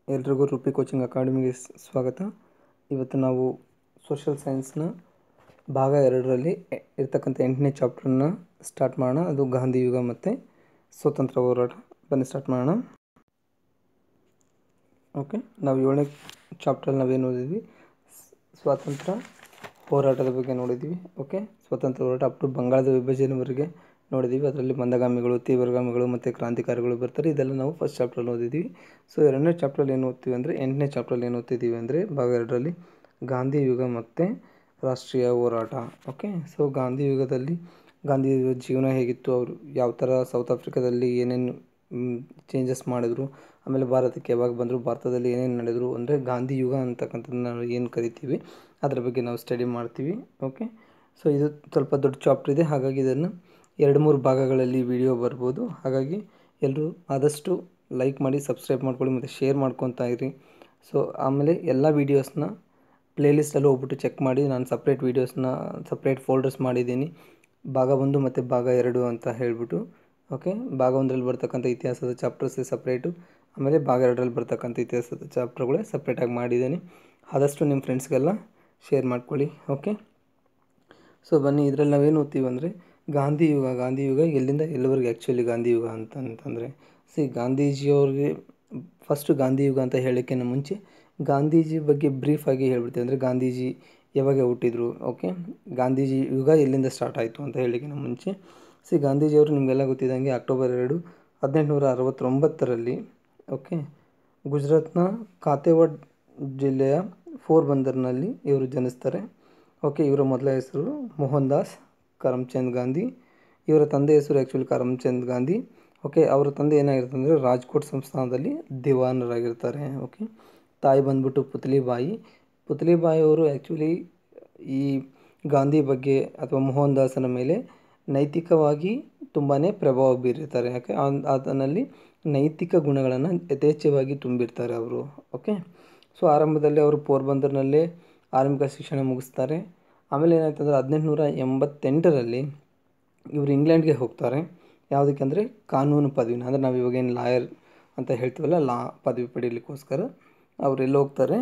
ಎಲ್ರಿಗೂ rupee coaching ಅಕಾಡೆಮಿಗೆ ಸ್- ಸ್ವಾಗತ ಇವತ್ತು ನಾವು ಸೋಷಿಯಲ್ ಸೈನ್ಸ್ನ ಭಾಗ ಎರಡರಲ್ಲಿ ಎ- ಇರ್ತಕ್ಕಂಥ ಎಂಟನೇ ಚಾಪ್ಟರ್ನ ಸ್ಟಾರ್ಟ್ ಮಾಡೋಣ ಅದು ಗಾಂಧಿ ಯುಗ ಮತ್ತು ಸ್ವತಂತ್ರ ಹೋರಾಟ ಬನ್ನಿ ಸ್ಟಾರ್ಟ್ ಮಾಡೋಣ ಓಕೆ ನಾವು ಏಳನೇ ಚಾಪ್ಟ್ರಲ್ಲಿ ನಾವೇನು ಓದಿದ್ವಿ ಸ್- ಸ್ವಾತಂತ್ರ್ಯ ಹೋರಾಟದ ಬಗ್ಗೆ ನೋಡಿದ್ವಿ ಓಕೆ ಸ್ವತಂತ್ರ ಹೋರಾಟ ಅಪ್ ಟು ಬಂಗಾಳದ ವಿಭಜನೆವರೆಗೆ ನೋಡಿದ್ವಿ ಅದರಲ್ಲಿ ಮಂದಗಾಮಿಗಳು ತೀವ್ರಗಾಮಿಗಳು ಮತ್ತು ಕ್ರಾಂತಿಕಾರಿಗಳು ಬರ್ತಾರೆ ಇದೆಲ್ಲ ನಾವು ಫಸ್ಟ್ ಚಾಪ್ಟ್ರಲ್ಲಿ ಓದಿದ್ವಿ ಸೊ ಎರಡನೇ ಚಾಪ್ಟ್ರಲ್ಲಿ ಏನು ಓದ್ತೀವಿ ಅಂದರೆ ಎಂಟನೇ ಚಾಪ್ಟ್ರಲ್ಲಿ ಏನು ಓದ್ತಿದ್ದೀವಿ ಅಂದರೆ ಭಾಗ ಎರಡರಲ್ಲಿ ಗಾಂಧಿ ಯುಗ ಮತ್ತು ರಾಷ್ಟ್ರೀಯ ಹೋರಾಟ ಓಕೆ ಸೊ ಗಾಂಧಿ ಯುಗದಲ್ಲಿ ಗಾಂಧಿ ಜೀವನ ಹೇಗಿತ್ತು ಅವರು ಯಾವ ಥರ ಸೌತ್ ಆಫ್ರಿಕಾದಲ್ಲಿ ಏನೇನು ಚೇಂಜಸ್ ಮಾಡಿದ್ರು ಆಮೇಲೆ ಭಾರತಕ್ಕೆ ಯಾವಾಗ ಬಂದರು ಭಾರತದಲ್ಲಿ ಏನೇನು ನಡೆದರು ಅಂದರೆ ಗಾಂಧಿ ಯುಗ ಅಂತಕ್ಕಂಥದ್ದು ನಾವು ಏನು ಕರಿತೀವಿ ಅದರ ಬಗ್ಗೆ ನಾವು ಸ್ಟಡಿ ಮಾಡ್ತೀವಿ ಓಕೆ ಸೊ ಇದು ಸ್ವಲ್ಪ ದೊಡ್ಡ ಚಾಪ್ಟರ್ ಇದೆ ಹಾಗಾಗಿ ಇದನ್ನು ಎರಡು ಮೂರು ಭಾಗಗಳಲ್ಲಿ ವಿಡಿಯೋ ಬರ್ಬೋದು ಹಾಗಾಗಿ ಎಲ್ಲರೂ ಆದಷ್ಟು ಲೈಕ್ ಮಾಡಿ ಸಬ್ಸ್ಕ್ರೈಬ್ ಮಾಡ್ಕೊಳ್ಳಿ ಮತ್ತು ಶೇರ್ ಮಾಡ್ಕೊತಾ ಇರಿ ಸೊ ಆಮೇಲೆ ಎಲ್ಲ ವೀಡಿಯೋಸ್ನ ಪ್ಲೇಲಿಸ್ಟಲ್ಲಿ ಹೋಗ್ಬಿಟ್ಟು ಚೆಕ್ ಮಾಡಿ ನಾನು ಸಪ್ರೇಟ್ ವೀಡಿಯೋಸ್ನ ಸಪ್ರೇಟ್ ಫೋಲ್ಡರ್ಸ್ ಮಾಡಿದ್ದೀನಿ ಭಾಗ ಒಂದು ಮತ್ತು ಭಾಗ ಎರಡು ಅಂತ ಹೇಳಿಬಿಟ್ಟು ಓಕೆ ಭಾಗ ಒಂದರಲ್ಲಿ ಬರ್ತಕ್ಕಂಥ ಇತಿಹಾಸದ ಚಾಪ್ಟರ್ಸ್ ಸಪ್ರೇಟು ಆಮೇಲೆ ಭಾಗ ಎರಡರಲ್ಲಿ ಬರ್ತಕ್ಕಂಥ ಇತಿಹಾಸದ ಚಾಪ್ಟರ್ಗಳೇ ಸಪ್ರೇಟಾಗಿ ಮಾಡಿದ್ದೀನಿ ಆದಷ್ಟು ನಿಮ್ಮ ಫ್ರೆಂಡ್ಸ್ಗೆಲ್ಲ ಶೇರ್ ಮಾಡ್ಕೊಳ್ಳಿ ಓಕೆ ಸೊ ಬನ್ನಿ ಇದರಲ್ಲಿ ನಾವೇನು ಓದ್ತೀವಿ ಅಂದರೆ ಗಾಂಧಿ ಯುಗ ಗಾಂಧಿ ಯುಗ ಎಲ್ಲಿಂದ ಎಲ್ಲಿವರೆಗೆ ಆ್ಯಕ್ಚುಲಿ ಗಾಂಧಿ ಯುಗ ಅಂತ ಅಂತಂದರೆ ಸಿ ಗಾಂಧೀಜಿಯವ್ರಿಗೆ ಫಸ್ಟು ಗಾಂಧಿ ಯುಗ ಅಂತ ಹೇಳೋಕ್ಕಿಂತ ಮುಂಚೆ ಗಾಂಧೀಜಿ ಬಗ್ಗೆ ಬ್ರೀಫಾಗಿ ಹೇಳ್ಬಿಡ್ತೀವಿ ಅಂದರೆ ಗಾಂಧೀಜಿ ಯಾವಾಗ ಹುಟ್ಟಿದ್ರು ಓಕೆ ಗಾಂಧೀಜಿ ಯುಗ ಎಲ್ಲಿಂದ ಸ್ಟಾರ್ಟ್ ಆಯಿತು ಅಂತ ಹೇಳೋಕ್ಕಿಂತ ಮುಂಚೆ ಸಿ ಗಾಂಧೀಜಿಯವರು ನಿಮಗೆಲ್ಲ ಗೊತ್ತಿದ್ದಂಗೆ ಅಕ್ಟೋಬರ್ ಎರಡು ಹದಿನೆಂಟುನೂರ ಅರವತ್ತೊಂಬತ್ತರಲ್ಲಿ ಓಕೆ ಗುಜರಾತ್ನ ಕಾತೆವಾಡ್ ಜಿಲ್ಲೆಯ ಫೋರ್ ಬಂದರ್ನಲ್ಲಿ ಇವರು ಜನಿಸ್ತಾರೆ ಓಕೆ ಇವರ ಮೊದಲ ಹೆಸರು ಮೋಹನ್ ದಾಸ್ ಕರಮ್ಚಂದ್ ಗಾಂಧಿ ಇವರ ತಂದೆ ಹೆಸರು ಆ್ಯಕ್ಚುಲಿ ಕರಮ್ಚಂದ್ ಗಾಂಧಿ ಓಕೆ ಅವರ ತಂದೆ ಏನಾಗಿರುತ್ತೆ ಅಂದರೆ ರಾಜ್ಕೋಟ್ ಸಂಸ್ಥಾನದಲ್ಲಿ ದಿವಾನರಾಗಿರ್ತಾರೆ ಓಕೆ ತಾಯಿ ಬಂದ್ಬಿಟ್ಟು ಪುತ್ಲಿಬಾಯಿ ಪುತ್ಲಿಬಾಯಿ ಅವರು ಆ್ಯಕ್ಚುಲಿ ಈ ಗಾಂಧಿ ಬಗ್ಗೆ ಅಥವಾ ಮೋಹನ್ ದಾಸನ ಮೇಲೆ ನೈತಿಕವಾಗಿ ತುಂಬಾ ಪ್ರಭಾವ ಬೀರಿರ್ತಾರೆ ಯಾಕೆ ಅದರಲ್ಲಿ ನೈತಿಕ ಗುಣಗಳನ್ನು ಯಥೇಚ್ಛವಾಗಿ ತುಂಬಿರ್ತಾರೆ ಅವರು ಓಕೆ ಸೊ ಆರಂಭದಲ್ಲಿ ಅವರು ಪೋರ್ಬಂದರ್ನಲ್ಲೇ ಆರಂಭಿಕ ಶಿಕ್ಷಣ ಮುಗಿಸ್ತಾರೆ ಆಮೇಲೆ ಏನಾಯ್ತು ಅಂದರೆ ಹದಿನೆಂಟುನೂರ ಎಂಬತ್ತೆಂಟರಲ್ಲಿ ಇವರು ಇಂಗ್ಲೆಂಡ್ಗೆ ಹೋಗ್ತಾರೆ ಯಾವುದಕ್ಕೆ ಅಂದರೆ ಕಾನೂನು ಪದವಿನ ಅಂದರೆ ನಾವು ಇವಾಗೇನು ಲಾಯರ್ ಅಂತ ಹೇಳ್ತೀವಲ್ಲ ಲಾ ಪದವಿ ಪಡೀಲಿಕ್ಕೋಸ್ಕರ ಅವ್ರು ಎಲ್ಲಿ ಹೋಗ್ತಾರೆ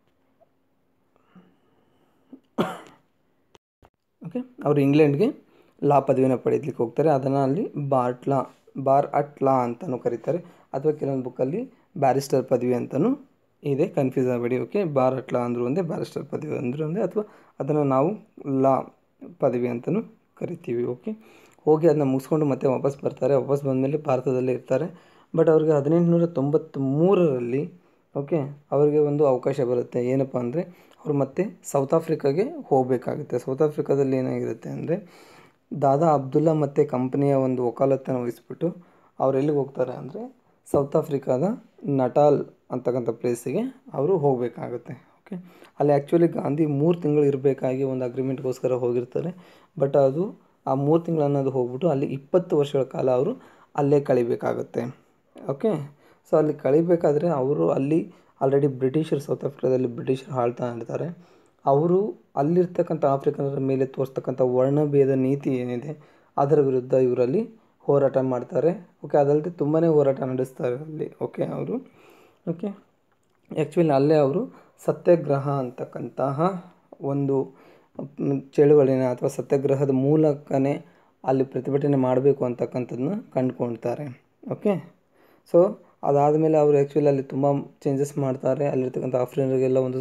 ಓಕೆ ಅವರು ಇಂಗ್ಲೆಂಡ್ಗೆ ಲಾ ಪದವಿನ ಪಡೆಯಲಿಕ್ಕೆ ಹೋಗ್ತಾರೆ ಅದನ್ನು ಅಲ್ಲಿ ಬಾಟ್ಲಾ ಬಾರ್ ಅಟ್ ಲಾ ಅಂತಲೂ ಕರೀತಾರೆ ಅಥವಾ ಕೆಲವೊಂದು ಬುಕ್ಕಲ್ಲಿ ಬ್ಯಾರಿಸ್ಟರ್ ಪದವಿ ಅಂತಲೂ ಇದೆ ಕನ್ಫ್ಯೂಸ್ ಆಗಬೇಡಿ ಓಕೆ ಬಾರ್ ಅಟ್ ಲಾ ಅಂದರೂ ಒಂದೇ ಬ್ಯಾರಿಸ್ಟರ್ ಪದವಿ ಅಂದರೂ ಒಂದೇ ಅಥವಾ ಅದನ್ನು ನಾವು ಲಾ ಪದವಿ ಅಂತಲೂ ಕರಿತೀವಿ ಓಕೆ ಹೋಗಿ ಅದನ್ನ ಮುಗಿಸ್ಕೊಂಡು ಮತ್ತೆ ವಾಪಸ್ ಬರ್ತಾರೆ ವಾಪಸ್ ಬಂದಮೇಲೆ ಭಾರತದಲ್ಲೇ ಇರ್ತಾರೆ ಬಟ್ ಅವ್ರಿಗೆ ಹದಿನೆಂಟುನೂರ ತೊಂಬತ್ತ್ಮೂರರಲ್ಲಿ ಓಕೆ ಅವರಿಗೆ ಒಂದು ಅವಕಾಶ ಬರುತ್ತೆ ಏನಪ್ಪ ಅಂದರೆ ಅವರು ಮತ್ತೆ ಸೌತ್ ಆಫ್ರಿಕಾಗೆ ಹೋಗಬೇಕಾಗುತ್ತೆ ಸೌತ್ ಆಫ್ರಿಕಾದಲ್ಲಿ ಏನಾಗಿರುತ್ತೆ ಅಂದರೆ ದಾದಾ ಅಬ್ದುಲ್ಲಾ ಮತ್ತು ಕಂಪ್ನಿಯ ಒಂದು ವಕಾಲತ್ತನ್ನು ವಹಿಸ್ಬಿಟ್ಟು ಅವ್ರು ಎಲ್ಲಿಗೆ ಹೋಗ್ತಾರೆ ಅಂದರೆ ಸೌತ್ ಆಫ್ರಿಕಾದ ನಟಾಲ್ ಅಂತಕ್ಕಂಥ ಪ್ಲೇಸಿಗೆ ಅವರು ಹೋಗಬೇಕಾಗುತ್ತೆ ಓಕೆ ಅಲ್ಲಿ ಆ್ಯಕ್ಚುಲಿ ಗಾಂಧಿ ಮೂರು ತಿಂಗಳು ಇರಬೇಕಾಗಿ ಒಂದು ಅಗ್ರಿಮೆಂಟ್ಗೋಸ್ಕರ ಹೋಗಿರ್ತಾರೆ ಬಟ್ ಅದು ಆ ಮೂರು ತಿಂಗಳು ಅನ್ನೋದು ಹೋಗ್ಬಿಟ್ಟು ಅಲ್ಲಿ ಇಪ್ಪತ್ತು ವರ್ಷಗಳ ಕಾಲ ಅವರು ಅಲ್ಲೇ ಕಳಿಬೇಕಾಗುತ್ತೆ ಓಕೆ ಸೊ ಅಲ್ಲಿ ಕಳಿಬೇಕಾದ್ರೆ ಅವರು ಅಲ್ಲಿ ಆಲ್ರೆಡಿ ಬ್ರಿಟಿಷರು ಸೌತ್ ಆಫ್ರಿಕಾದಲ್ಲಿ ಬ್ರಿಟಿಷರು ಆಳ್ತಾ ಇರ್ತಾರೆ ಅವರು ಅಲ್ಲಿರ್ತಕ್ಕಂಥ ಆಫ್ರಿಕನರ ಮೇಲೆ ತೋರಿಸ್ತಕ್ಕಂಥ ವರ್ಣಭೇದ ನೀತಿ ಏನಿದೆ ಅದರ ವಿರುದ್ಧ ಇವರಲ್ಲಿ ಹೋರಾಟ ಮಾಡ್ತಾರೆ ಓಕೆ ಅದಲ್ಲದೆ ತುಂಬಾ ಹೋರಾಟ ನಡೆಸ್ತಾರೆ ಅಲ್ಲಿ ಓಕೆ ಅವರು ಓಕೆ ಆ್ಯಕ್ಚುಲಿ ಅಲ್ಲೇ ಅವರು ಸತ್ಯಾಗ್ರಹ ಅಂತಕ್ಕಂತಹ ಒಂದು ಚಳುವಳಿನ ಅಥವಾ ಸತ್ಯಾಗ್ರಹದ ಮೂಲಕನೇ ಅಲ್ಲಿ ಪ್ರತಿಭಟನೆ ಮಾಡಬೇಕು ಅಂತಕ್ಕಂಥದ್ದನ್ನ ಕಂಡುಕೊಳ್ತಾರೆ ಓಕೆ ಸೊ ಅದಾದಮೇಲೆ ಅವರು ಆ್ಯಕ್ಚುಲಿ ಅಲ್ಲಿ ತುಂಬ ಚೇಂಜಸ್ ಮಾಡ್ತಾರೆ ಅಲ್ಲಿರ್ತಕ್ಕಂಥ ಆಫ್ರಿಕನ್ರಿಗೆಲ್ಲ ಒಂದು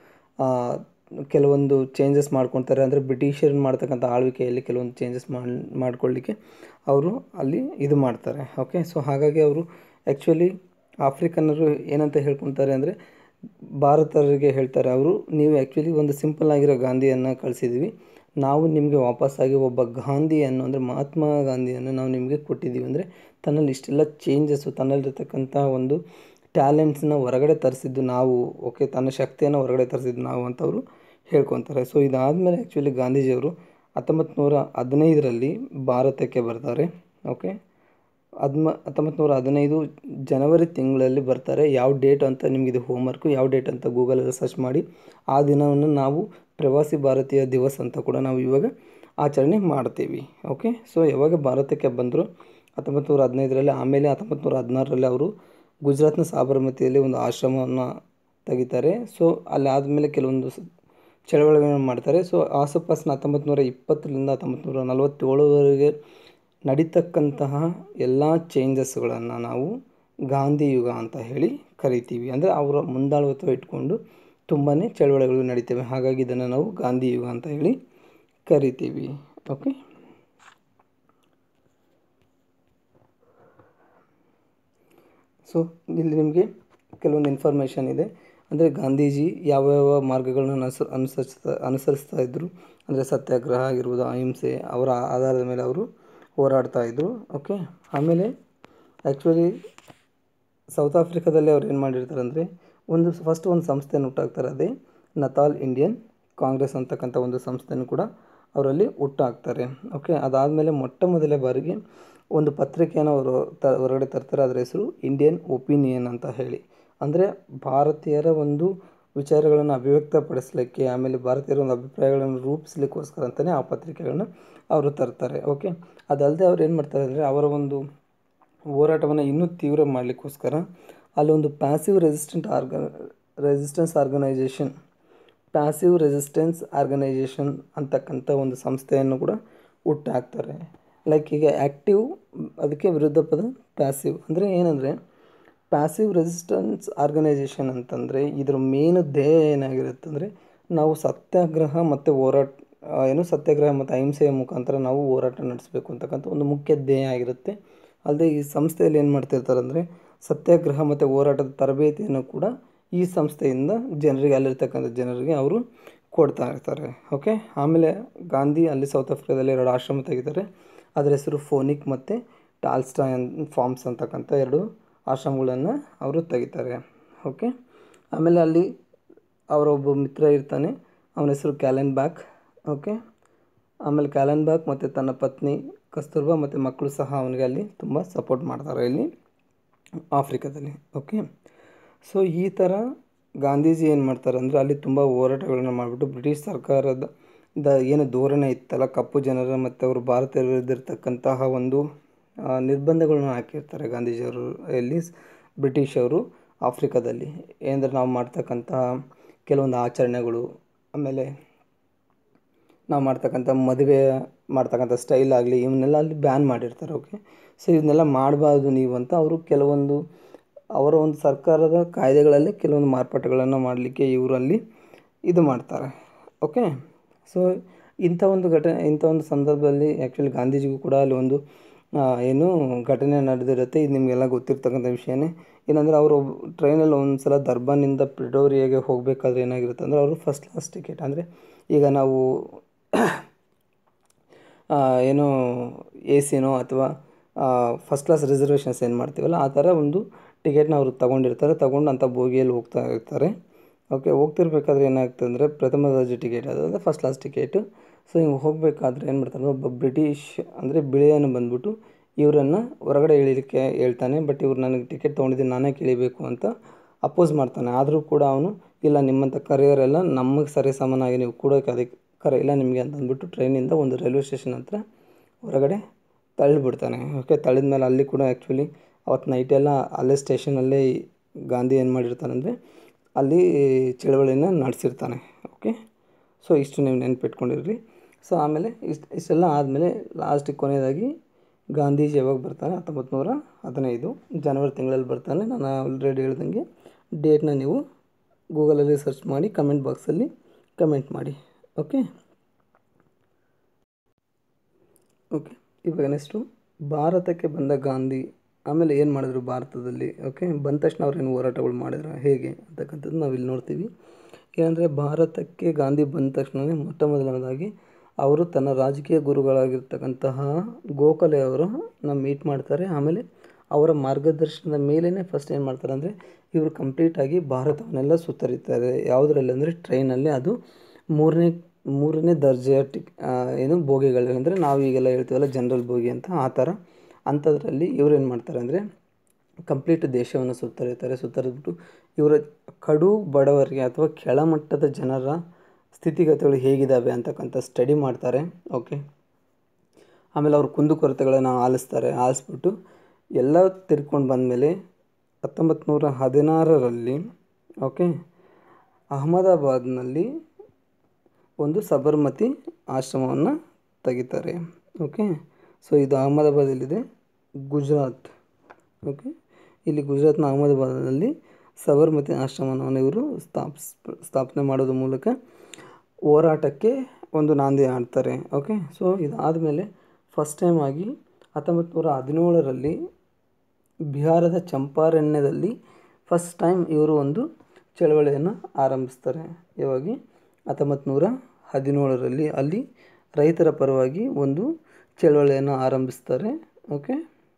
ಕೆಲವೊಂದು ಚೇಂಜಸ್ ಮಾಡ್ಕೊತಾರೆ ಅಂದರೆ ಬ್ರಿಟಿಷರು ಮಾಡ್ತಕ್ಕಂಥ ಆಳ್ವಿಕೆಯಲ್ಲಿ ಕೆಲವೊಂದು ಚೇಂಜಸ್ ಮಾಡಿ ಮಾಡ್ಕೊಳ್ಳಿಕ್ಕೆ ಅವರು ಅಲ್ಲಿ ಇದು ಮಾಡ್ತಾರೆ ಓಕೆ ಸೊ ಹಾಗಾಗಿ ಅವರು ಆ್ಯಕ್ಚುಲಿ ಆಫ್ರಿಕನ್ನರು ಏನಂತ ಹೇಳ್ಕೊತಾರೆ ಅಂದರೆ ಭಾರತರಿಗೆ ಹೇಳ್ತಾರೆ ಅವರು ನೀವು ಆ್ಯಕ್ಚುಲಿ ಒಂದು ಸಿಂಪಲ್ ಆಗಿರೋ ಗಾಂಧಿಯನ್ನು ಕಳಿಸಿದ್ವಿ ನಾವು ನಿಮಗೆ ವಾಪಸ್ಸಾಗಿ ಒಬ್ಬ ಗಾಂಧಿಯನ್ನು ಅಂದರೆ ಮಹಾತ್ಮ ಗಾಂಧಿಯನ್ನು ನಾವು ನಿಮಗೆ ಕೊಟ್ಟಿದ್ದೀವಿ ಅಂದರೆ ತನ್ನಲ್ಲಿ ಇಷ್ಟೆಲ್ಲ ಚೇಂಜಸ್ಸು ತನ್ನಲ್ಲಿರ್ತಕ್ಕಂಥ ಒಂದು ಟ್ಯಾಲೆಂಟ್ಸ್ನ ಹೊರಗಡೆ ತರಿಸಿದ್ದು ನಾವು ಓಕೆ ತನ್ನ ಶಕ್ತಿಯನ್ನು ಹೊರಗಡೆ ತರಿಸಿದ್ದು ನಾವು ಅಂತ ಅವರು ಹೇಳ್ಕೊತಾರೆ ಸೊ ಇದಾದಮೇಲೆ ಆ್ಯಕ್ಚುಲಿ ಗಾಂಧೀಜಿಯವರು ಹತ್ತೊಂಬತ್ತು ನೂರ ಹದಿನೈದರಲ್ಲಿ ಭಾರತಕ್ಕೆ ಬರ್ತಾರೆ ಓಕೆ ಹದ್ಮ ಹತ್ತೊಂಬತ್ತು ನೂರ ಹದಿನೈದು ಜನವರಿ ತಿಂಗಳಲ್ಲಿ ಬರ್ತಾರೆ ಯಾವ ಡೇಟ್ ಅಂತ ನಿಮಗಿದು ಹೋಮ್ವರ್ಕು ಯಾವ ಡೇಟ್ ಅಂತ ಗೂಗಲಲ್ಲಿ ಸರ್ಚ್ ಮಾಡಿ ಆ ದಿನವನ್ನು ನಾವು ಪ್ರವಾಸಿ ಭಾರತೀಯ ದಿವಸ್ ಅಂತ ಕೂಡ ನಾವು ಇವಾಗ ಆಚರಣೆ ಮಾಡ್ತೀವಿ ಓಕೆ ಸೊ ಯಾವಾಗ ಭಾರತಕ್ಕೆ ಬಂದರು ಹತ್ತೊಂಬತ್ತು ನೂರ ಹದಿನೈದರಲ್ಲಿ ಆಮೇಲೆ ಹತ್ತೊಂಬತ್ತು ನೂರ ಹದಿನಾರರಲ್ಲಿ ಅವರು ಗುಜರಾತ್ನ ಸಾಬರಮತಿಯಲ್ಲಿ ಒಂದು ಆಶ್ರಮವನ್ನು ತೆಗಿತಾರೆ ಸೊ ಅಲ್ಲಿ ಆದಮೇಲೆ ಕೆಲವೊಂದು ಸ- ಚಳವಳಿಗಳನ್ನು ಮಾಡ್ತಾರೆ ಸೊ ಆಸುಪಾಸಿನ ಹತ್ತೊಂಬತ್ತು ನೂರ ಇಪ್ಪತ್ತರಿಂದ ಹತ್ತೊಂಬತ್ತು ನೂರ ನಲವತ್ತೇಳರವರೆಗೆ ನಡೀತಕ್ಕಂತಹ ಎಲ್ಲ ಚೇಂಜಸ್ಗಳನ್ನು ನಾವು ಗಾಂಧಿ ಯುಗ ಅಂತ ಹೇಳಿ ಕರಿತೀವಿ ಅಂದರೆ ಅವರ ಮುಂದಾಳತ್ವ ಇಟ್ಕೊಂಡು ತುಂಬಾ ಚಳವಳಿಗಳು ನಡೀತವೆ ಹಾಗಾಗಿ ಇದನ್ನು ನಾವು ಗಾಂಧಿ ಯುಗ ಅಂತ ಹೇಳಿ ಕರಿತೀವಿ ಓಕೆ ಸೊ ಇಲ್ಲಿ ನಿಮಗೆ ಕೆಲವೊಂದು ಇನ್ಫಾರ್ಮೇಷನ್ ಇದೆ ಅಂದರೆ ಗಾಂಧೀಜಿ ಯಾವ್ಯಾವ ಮಾರ್ಗಗಳನ್ನ ಅನುಸ ಅನುಸರಿಸ್ತಾ ಅನುಸರಿಸ್ತಾ ಇದ್ದರು ಅಂದರೆ ಸತ್ಯಾಗ್ರಹ ಆಗಿರ್ಬೋದು ಅಹಿಂಸೆ ಅವರ ಆಧಾರದ ಮೇಲೆ ಅವರು ಹೋರಾಡ್ತಾ ಇದ್ದರು ಓಕೆ ಆಮೇಲೆ ಆ್ಯಕ್ಚುಲಿ ಸೌತ್ ಆಫ್ರಿಕಾದಲ್ಲಿ ಅವ್ರು ಏನು ಮಾಡಿರ್ತಾರೆ ಅಂದರೆ ಒಂದು ಫಸ್ಟ್ ಒಂದು ಸಂಸ್ಥೆಯನ್ನು ಹುಟ್ಟಾಕ್ತಾರೆ ಅದೇ ನತಾಲ್ ಇಂಡಿಯನ್ ಕಾಂಗ್ರೆಸ್ ಅಂತಕ್ಕಂಥ ಒಂದು ಸಂಸ್ಥೆಯನ್ನು ಕೂಡ ಅವರಲ್ಲಿ ಹುಟ್ಟಾಕ್ತಾರೆ ಓಕೆ ಅದಾದಮೇಲೆ ಮೊಟ್ಟ ಮೊದಲ ಬಾರಿಗೆ ಒಂದು ಪತ್ರಿಕೆಯನ್ನು ಅವರು ತ ಹೊರಗಡೆ ತರ್ತಾರೆ ಅದರ ಹೆಸರು ಇಂಡಿಯನ್ ಒಪಿನಿಯನ್ ಅಂತ ಹೇಳಿ ಅಂದರೆ ಭಾರತೀಯರ ಒಂದು ವಿಚಾರಗಳನ್ನು ಅಭಿವ್ಯಕ್ತಪಡಿಸಲಿಕ್ಕೆ ಆಮೇಲೆ ಭಾರತೀಯರ ಒಂದು ಅಭಿಪ್ರಾಯಗಳನ್ನು ರೂಪಿಸ್ಲಿಕ್ಕೋಸ್ಕರ ಅಂತಲೇ ಆ ಪತ್ರಿಕೆಗಳನ್ನ ಅವರು ತರ್ತಾರೆ ಓಕೆ ಅದಲ್ಲದೆ ಅವ್ರು ಏನು ಮಾಡ್ತಾರೆ ಅಂದರೆ ಅವರ ಒಂದು ಹೋರಾಟವನ್ನು ಇನ್ನೂ ತೀವ್ರ ಮಾಡಲಿಕ್ಕೋಸ್ಕರ ಅಲ್ಲೊಂದು ಪ್ಯಾಸಿವ್ ರೆಸಿಸ್ಟೆಂಟ್ ಆರ್ಗ resistance organisation passive resistance organisation ಅಂತಕ್ಕಂಥ ಒಂದು ಸಂಸ್ಥೆಯನ್ನು ಕೂಡ ಹುಟ್ಟಾಕ್ತಾರೆ ಲೈಕ್ ಈಗ ಆ್ಯಕ್ಟಿವ್ ಅದಕ್ಕೆ ವಿರುದ್ಧ ಪದ ಪ್ಯಾಸಿವ್ ಅಂದರೆ ಏನಂದರೆ ಪ್ಯಾಸಿವ್ ರೆಸಿಸ್ಟೆನ್ಸ್ ಆರ್ಗನೈಜೇಷನ್ ಅಂತಂದರೆ ಇದರ ಮೇನ್ ಧ್ಯೇಯ ಏನಾಗಿರುತ್ತೆ ಅಂದರೆ ನಾವು ಸತ್ಯಾಗ್ರಹ ಮತ್ತು ಹೋರಾಟ ಆ, ಏನು ಸತ್ಯಾಗ್ರಹ ಮತ್ತು ಅಹಿಂಸೆಯ ಮುಖಾಂತರ ನಾವು ಹೋರಾಟ ನಡೆಸಬೇಕು ಅಂತಕ್ಕಂಥ ಒಂದು ಮುಖ್ಯ ಧ್ಯೇಯ ಆಗಿರುತ್ತೆ ಅಲ್ಲದೆ ಈ ಸಂಸ್ಥೆಯಲ್ಲಿ ಏನು ಮಾಡ್ತಿರ್ತಾರೆ ಅಂದರೆ ಸತ್ಯಾಗ್ರಹ ಮತ್ತು ಹೋರಾಟದ ತರಬೇತಿಯನ್ನು ಕೂಡ ಈ ಸಂಸ್ಥೆಯಿಂದ ಜನರಿಗೆ ಅಲ್ಲಿರ್ತಕ್ಕಂಥ ಜನರಿಗೆ ಅವರು ಕೊಡ್ತಾ ಇರ್ತಾರೆ ಓಕೆ ಆಮೇಲೆ ಗಾಂಧಿ ಅಲ್ಲಿ ಸೌತ್ ಆಫ್ರಿಕಾದಲ್ಲಿ ಎರಡು ಆಶ್ರಮ ತೆಗಿತಾರೆ ಅದರ ಹೆಸರು ಫೋನಿಕ್ ಮತ್ತು ಟಾಲ್ಸ್ಟಾಯ್ ಅನ್ ಫಾರ್ಮ್ಸ್ ಅಂತಕ್ಕಂಥ ಎರಡು ಆಶ್ರಮಗಳನ್ನು ಅವರು ತೆಗಿತಾರೆ ಓಕೆ ಆಮೇಲೆ ಅಲ್ಲಿ ಅವರ ಒಬ್ಬ ಮಿತ್ರ ಇರ್ತಾನೆ ಅವನ ಹೆಸರು ಕ್ಯಾಲೆನ್ ಬ್ಯಾಕ್ ಓಕೆ ಆಮೇಲೆ ಕ್ಯಾಲೆನ್ ಬ್ಯಾಕ್ ಮತ್ತು ತನ್ನ ಪತ್ನಿ ಕಸ್ತೂರ್ಬಾ ಮತ್ತು ಮಕ್ಕಳು ಸಹ ಅವನಿಗೆ ಅಲ್ಲಿ ತುಂಬ ಸಪೋರ್ಟ್ ಮಾಡ್ತಾರೆ ಇಲ್ಲಿ ಆಫ್ರಿಕಾದಲ್ಲಿ ಓಕೆ ಸೊ ಈ ಥರ ಗಾಂಧೀಜಿ ಏನು ಮಾಡ್ತಾರೆ ಅಂದರೆ ಅಲ್ಲಿ ತುಂಬ ಹೋರಾಟಗಳನ್ನು ಮಾಡಿಬಿಟ್ಟು ಬ್ರಿಟಿಷ್ ಸರ್ಕಾರದ ದ ಏನು ಧೋರಣೆ ಇತ್ತಲ್ಲ ಕಪ್ಪು ಜನರ ಮತ್ತು ಅವರು ಭಾರತೀಯರ ವಿರುದ್ಧ ಇರ್ತಕ್ಕಂತಹ ಒಂದು ಆ, ನಿರ್ಬಂಧಗಳನ್ನ ಹಾಕಿರ್ತಾರೆ ಗಾಂಧೀಜಿಯವರು ಎಲ್ಲಿ ಸ್- ಬ್ರಿಟಿಷವರು ಆಫ್ರಿಕಾದಲ್ಲಿ ಏನಂದ್ರೆ ನಾವು ಮಾಡ್ತಕ್ಕಂತಹ ಕೆಲವೊಂದು ಆಚರಣೆಗಳು ಆಮೇಲೆ ನಾವು ಮಾಡ್ತಕ್ಕಂಥ ಮದುವೆ ಮಾಡ್ತಕ್ಕಂಥ ಸ್ಟೈಲ್ ಆಗಲಿ ಇವನ್ನೆಲ್ಲ ಅಲ್ಲಿ ಬ್ಯಾನ್ ಮಾಡಿರ್ತಾರೆ ಓಕೆ ಸೊ ಇವನ್ನೆಲ್ಲ ಮಾಡಬಾರ್ದು ನೀವು ಅಂತ ಅವರು ಕೆಲವೊಂದು ಅವರ ಒಂದು ಸರ್ಕಾರದ ಕಾಯ್ದೆಗಳಲ್ಲಿ ಕೆಲವೊಂದು ಮಾರ್ಪಾಟುಗಳನ್ನು ಮಾಡಲಿಕ್ಕೆ ಇವರು ಅಲ್ಲಿ ಇದು ಮಾಡ್ತಾರೆ ಓಕೆ ಸೊ ಇಂಥ ಒಂದು ಘಟನೆ ಇಂಥ ಒಂದು ಸಂದರ್ಭದಲ್ಲಿ ಆ್ಯಕ್ಚುಲಿ ಗಾಂಧೀಜಿಗೂ ಕೂಡ ಅಲ್ಲಿ ಒಂದು ಆ, ಏನು ಘಟನೆ ನಡೆದಿರುತ್ತೆ ಇದು ನಿಮಗೆಲ್ಲ ಗೊತ್ತಿರ್ತಕ್ಕಂಥ ವಿಷಯನೇ ಏನಂದರೆ ಅವರು ಟ್ರೈನಲ್ಲಿ ಒಂದು ಸಲ ದರ್ಬಾನಿಂದ ಪ್ರಿಟೋರಿಯಾಗೆ ಹೋಗಬೇಕಾದ್ರೆ ಏನಾಗಿರುತ್ತೆ ಅಂದರೆ ಅವರು ಫಸ್ಟ್ ಕ್ಲಾಸ್ ಟಿಕೆಟ್ ಅಂದರೆ ಈಗ ನಾವು ಆ, ಏನು ಎ ಸಿನೋ ಅಥವಾ ಫಸ್ಟ್ ಕ್ಲಾಸ್ ರಿಸರ್ವೇಷನ್ಸ್ ಏನು ಮಾಡ್ತೀವಲ್ಲ ಆ ಥರ ಒಂದು ಟಿಕೆಟ್ನ ಅವರು ತಗೊಂಡಿರ್ತಾರೆ ತಗೊಂಡು ಅಂಥ ಬೋಗಿಯಲ್ಲಿ ಹೋಗ್ತಾ ಇರ್ತಾರೆ ಓಕೆ ಹೋಗ್ತಿರ್ಬೇಕಾದ್ರೆ ಏನಾಗ್ತದೆ ಅಂದರೆ ಪ್ರಥಮ ದರ್ಜೆ ಟಿಕೆಟ್ ಅದು ಅಂದರೆ ಫಸ್ಟ್ ಕ್ಲಾಸ್ ಟಿಕೆಟು ಸೊ ಹಿಂಗೆ ಹೋಗಬೇಕಾದ್ರೆ ಏನು ಮಾಡ್ತಾರೆ ಒಬ್ಬ ಬ್ರಿಟಿಷ್ ಅಂದರೆ ಬಿಳಿಯನು ಬಂದ್ಬಿಟ್ಟು ಇವರನ್ನು ಹೊರಗಡೆ ಇಳಿಲಿಕ್ಕೆ ಹೇಳ್ತಾನೆ ಬಟ್ ಇವ್ರು ನನಗೆ ಟಿಕೆಟ್ ತೊಗೊಂಡಿದ್ದೀನಿ ನಾನೇ ಕೇಳಿಬೇಕು ಅಂತ ಅಪೋಸ್ ಮಾಡ್ತಾನೆ ಆದರೂ ಕೂಡ ಅವನು ಇಲ್ಲ ನಿಮ್ಮಂಥ ಕರೆಯೋರೆಲ್ಲ ನಮಗೆ ಸರಿ ಸಮನಾಗಿ ನೀವು ಕೂಡೋಕೆ ಅದಕ್ಕೆ ಕರೆ ಇಲ್ಲ ನಿಮಗೆ ಅಂತ ಅಂದ್ಬಿಟ್ಟು ಟ್ರೈನಿಂದ ಒಂದು ರೈಲ್ವೆ ಸ್ಟೇಷನ್ ಹತ್ರ ಹೊರಗಡೆ ತಳ್ಳಿಬಿಡ್ತಾನೆ ಓಕೆ ತಳ್ಳಿದ ಮೇಲೆ ಅಲ್ಲಿ ಕೂಡ ಆ್ಯಕ್ಚುಲಿ ಅವತ್ತು ನೈಟೆಲ್ಲ ಅಲ್ಲೇ ಸ್ಟೇಷನಲ್ಲೇ ಗಾಂಧಿ ಏನು ಮಾಡಿರ್ತಾನೆ ಅಂದರೆ ಅಲ್ಲಿ ಚಳವಳಿನ ನಡೆಸಿರ್ತಾನೆ ಓಕೆ ಸೊ ಇಷ್ಟು ನೀವು ನೆನ್ಪಿಟ್ಕೊಂಡಿರ್ರಿ ಸೊ ಆಮೇಲೆ ಇಷ್ಟು ಇಷ್ಟೆಲ್ಲ ಆದಮೇಲೆ ಲಾಸ್ಟಿಗೆ ಕೊನೆಯದಾಗಿ ಗಾಂಧೀಜಿ ಯಾವಾಗ ಬರ್ತಾನೆ ಹತ್ತೊಂಬತ್ತು ನೂರ ಹದಿನೈದು ಜನವರಿ ತಿಂಗಳಲ್ಲಿ ಬರ್ತಾನೆ ನಾನು ಆಲ್ರೆಡಿ ಹೇಳ್ದಂಗೆ ಡೇಟ್ನ ನೀವು ಗೂಗಲಲ್ಲಿ ಸರ್ಚ್ ಮಾಡಿ ಕಮೆಂಟ್ ಬಾಕ್ಸಲ್ಲಿ ಕಮೆಂಟ್ ಮಾಡಿ ಓಕೆ ಓಕೆ ಇವಾಗ ನೆಕ್ಸ್ಟು ಭಾರತಕ್ಕೆ ಬಂದ ಗಾಂಧಿ ಆಮೇಲೆ ಏನು ಮಾಡಿದ್ರು ಭಾರತದಲ್ಲಿ ಓಕೆ ಬಂದ ತಕ್ಷಣ ಅವ್ರೇನು ಹೋರಾಟಗಳು ಮಾಡಿದ್ರು ಹೇಗೆ ಅಂತಕ್ಕಂಥದ್ದು ನಾವು ಇಲ್ಲಿ ನೋಡ್ತೀವಿ ಏನಂದರೆ ಭಾರತಕ್ಕೆ ಗಾಂಧಿ ಬಂದ ತಕ್ಷಣವೇ ಮೊಟ್ಟ ಮೊದಲನೇದಾಗಿ ಅವರು ತನ್ನ ರಾಜಕೀಯ ಗುರುಗಳಾಗಿರ್ತಕ್ಕಂತಹ ಗೋಖಲೆ ಅವರನ್ನ ಮೀಟ್ ಮಾಡ್ತಾರೆ ಆಮೇಲೆ ಅವರ ಮಾರ್ಗದರ್ಶನದ ಮೇಲೇ ಫಸ್ಟ್ ಏನು ಮಾಡ್ತಾರೆ ಅಂದರೆ ಇವರು ಕಂಪ್ಲೀಟಾಗಿ ಭಾರತವನ್ನೆಲ್ಲ ಸುತ್ತರಿತಾರೆ ಯಾವುದರಲ್ಲಿ ಅಂದರೆ ಟ್ರೈನಲ್ಲಿ ಅದು ಮೂರನೇ ಮೂರನೇ ದರ್ಜೆಯ ಟಿಕ್ ಆ, ಏನು ಬೋಗಿಗಳಲ್ಲಿ ಅಂದರೆ ನಾವು ಈಗೆಲ್ಲ ಹೇಳ್ತೀವಲ್ಲ ಜನರಲ್ ಬೋಗಿ ಅಂತ ಆ ಥರ ಅಂಥದ್ರಲ್ಲಿ ಇವ್ರು ಏನು ಮಾಡ್ತಾರೆ ಅಂದರೆ ಕಂಪ್ಲೀಟ್ ದೇಶವನ್ನು ಸುತ್ತರಿತಾರೆ ಸುತ್ತರಿದ್ಬಿಟ್ಟು ಇವರ ಕಡು ಬಡವರಿಗೆ ಅಥವಾ ಕೆಳಮಟ್ಟದ ಜನರ ಸ್ಥಿತಿಗತಿಗಳು ಹೇಗಿದ್ದಾವೆ ಅಂತಕ್ಕಂಥ ಸ್ಟಡಿ ಮಾಡ್ತಾರೆ ಓಕೆ ಆಮೇಲೆ ಅವ್ರ ಕುಂದುಕೊರತೆಗಳನ್ನು ಆಲಿಸ್ತಾರೆ ಆಲಿಸ್ಬಿಟ್ಟು ಎಲ್ಲ ತಿರ್ಕೊಂಡು ಬಂದಮೇಲೆ ಹತ್ತೊಂಬತ್ತು ನೂರ ಹದಿನಾರರಲ್ಲಿ ಓಕೆ ಅಹಮದಾಬಾದ್ನಲ್ಲಿ ಒಂದು ಸಬರ್ಮತಿ ಆಶ್ರಮವನ್ನು ತೆಗಿತಾರೆ ಓಕೆ ಸೊ ಇದು ಅಹಮದಾಬಾದಲ್ಲಿದೆ ಗುಜರಾತ್ ಓಕೆ ಇಲ್ಲಿ ಗುಜರಾತ್ನ ಅಹಮದಾಬಾದ್ನಲ್ಲಿ ಸಬರ್ಮತಿ ಆಶ್ರಮವನ್ನು ಇವರು ಸ್ಥಾಪಿಸ್ ಸ್ಥಾಪನೆ ಮಾಡೋದ್ರ ಮೂಲಕ ಹೋರಾಟಕ್ಕೆ ಒಂದು ನಾಂದಿ ಹಾಡ್ತಾರೆ ಓಕೆ ಸೊ ಇದಾದಮೇಲೆ ಫಸ್ಟ್ ಟೈಮ್ ಆಗಿ ಹತ್ತೊಂಬತ್ತು ನೂರ ಹದಿನೇಳರಲ್ಲಿ ಬಿಹಾರದ ಚಂಪಾರಣ್ಯದಲ್ಲಿ ಫಸ್ಟ್ ಟೈಮ್ ಇವರು ಒಂದು ಚಳವಳಿಯನ್ನು ಆರಂಭಿಸ್ತಾರೆ ಯಾವಾಗಿ ಹತ್ತೊಂಬತ್ತು ನೂರ ಹದಿನೇಳರಲ್ಲಿ ಅಲ್ಲಿ ರೈತರ ಪರವಾಗಿ ಒಂದು ಚಳವಳಿಯನ್ನು ಆರಂಭಿಸ್ತಾರೆ ಓಕೆ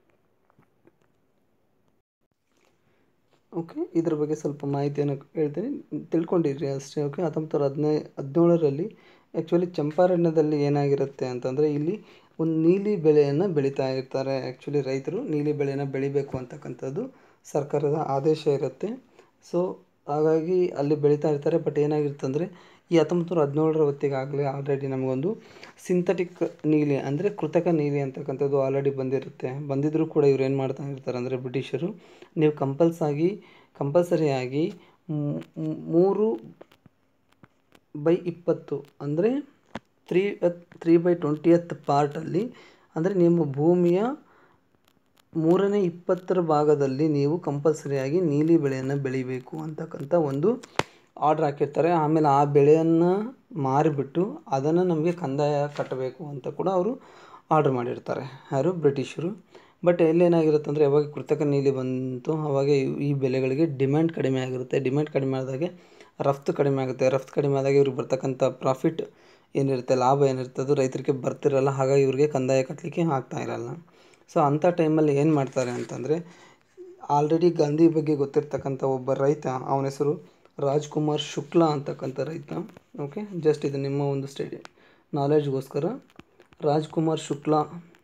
ಓಕೆ ಇದ್ರ ಬಗ್ಗೆ ಸ್ವಲ್ಪ ಮಾಹಿತಿಯನ್ನು ಹೇಳ್ತೀನಿ ತಿಳ್ಕೊಂಡಿರಿ ಅಷ್ಟೇ ಓಕೆ ಹತ್ತೊಂಬತ್ತು ನೂರ ಹದಿನೈ ಹದಿನೇಳರಲ್ಲಿ ಆ್ಯಕ್ಚುಲಿ ಚಂಪಾರಣ್ಯದಲ್ಲಿ ಏನಾಗಿರುತ್ತೆ ಅಂತಂದರೆ ಇಲ್ಲಿ ಒಂದು ನೀಲಿ ಬೆಳೆಯನ್ನು ಬೆಳೀತಾ ಇರ್ತಾರೆ ಆ್ಯಕ್ಚುಲಿ ರೈತರು ನೀಲಿ ಬೆಳೆಯನ್ನು ಬೆಳಿಬೇಕು ಅಂತಕ್ಕಂಥದ್ದು ಸರ್ಕಾರದ ಆದೇಶ ಇರುತ್ತೆ ಸೊ ಹಾಗಾಗಿ ಅಲ್ಲಿ ಬೆಳೀತಾ ಇರ್ತಾರೆ ಬಟ್ ಏನಾಗಿರುತ್ತೆ ಅಂದರೆ ಈ ಹತ್ತೊಂಬತ್ತು ನೂರ ಹದಿನೇಳರ ಹೊತ್ತಿಗಾಗಲೇ ಆಲ್ರೆಡಿ ನಮಗೊಂದು ಸಿಂಥೆಟಿಕ್ ನೀಲಿ ಅಂದರೆ ಕೃತಕ ನೀಲಿ ಅಂತಕ್ಕಂಥದ್ದು ಆಲ್ರೆಡಿ ಬಂದಿರುತ್ತೆ ಬಂದಿದ್ದರೂ ಕೂಡ ಇವ್ರು ಏನು ಮಾಡ್ತಾ ಇರ್ತಾರೆ ಅಂದರೆ ಬ್ರಿಟಿಷರು ನೀವು ಕಂಪಲ್ಸಾಗಿ ಕಂಪಲ್ಸರಿಯಾಗಿ ಮೂರು ಬೈ ಇಪ್ಪತ್ತು ಅಂದರೆ ತ್ರೀ ತ್ರೀ ಬೈ ಟ್ವೆಂಟಿಯತ್ ಪಾರ್ಟಲ್ಲಿ ಅಂದರೆ ನಿಮ್ಮ ಭೂಮಿಯ ಮೂರನೇ ಇಪ್ಪತ್ತರ ಭಾಗದಲ್ಲಿ ನೀವು ಕಂಪಲ್ಸರಿಯಾಗಿ ನೀಲಿ ಬೆಳೆಯನ್ನು ಬೆಳಿಬೇಕು ಅಂತಕ್ಕಂಥ ಒಂದು ಆರ್ಡ್ರ್ ಹಾಕಿರ್ತಾರೆ ಆಮೇಲೆ ಆ ಬೆಳೆಯನ್ನು ಮಾರಿಬಿಟ್ಟು ಅದನ್ನು ನಮಗೆ ಕಂದಾಯ ಕಟ್ಟಬೇಕು ಅಂತ ಕೂಡ ಅವರು ಆರ್ಡ್ರ್ ಮಾಡಿರ್ತಾರೆ ಯಾರು ಬ್ರಿಟಿಷರು ಬಟ್ ಎಲ್ಲೇನಾಗಿರುತ್ತೆ ಅಂದರೆ ಯಾವಾಗ ಕೃತಕ ನೀಲಿ ಬಂತು ಆವಾಗ ಈ ಬೆಳೆಗಳಿಗೆ ಡಿಮ್ಯಾಂಡ್ ಕಡಿಮೆ ಆಗಿರುತ್ತೆ ಡಿಮ್ಯಾಂಡ್ ಕಡಿಮೆ ಆದಾಗೆ ರಫ್ತು ಕಡಿಮೆ ಆಗುತ್ತೆ ರಫ್ತು ಕಡಿಮೆ ಆದಾಗ ಇವ್ರಿಗೆ ಬರ್ತಕ್ಕಂಥ ಪ್ರಾಫಿಟ್ ಏನಿರುತ್ತೆ ಲಾಭ ಏನಿರುತ್ತೆ ಅದು ರೈತರಿಗೆ ಬರ್ತಿರಲ್ಲ ಹಾಗಾಗಿ ಇವ್ರಿಗೆ ಕಂದಾಯ ಕಟ್ಟಲಿಕ್ಕೆ ಆಗ್ತಾ ಇರಲ್ಲ ಸೊ ಅಂಥ ಟೈಮಲ್ಲಿ ಏನು ಮಾಡ್ತಾರೆ ಅಂತಂದರೆ ಆಲ್ರೆಡಿ ಗಾಂಧಿ ಬಗ್ಗೆ ಗೊತ್ತಿರ್ತಕ್ಕಂಥ ಒಬ್ಬ ರೈತ ಅವನ ಹೆಸರು ರಾಜ್ಕುಮಾರ್ ಶುಕ್ಲಾ ಅಂತಕ್ಕಂಥ ರೈತ ಓಕೆ ಜಸ್ಟ್ ಇದು ನಿಮ್ಮ ಒಂದು ಸ್ಟೇಡಿ ನಾಲೆಡ್ಜ್ಗೋಸ್ಕರ ರಾಜ್ಕುಮಾರ್ ಶುಕ್ಲಾ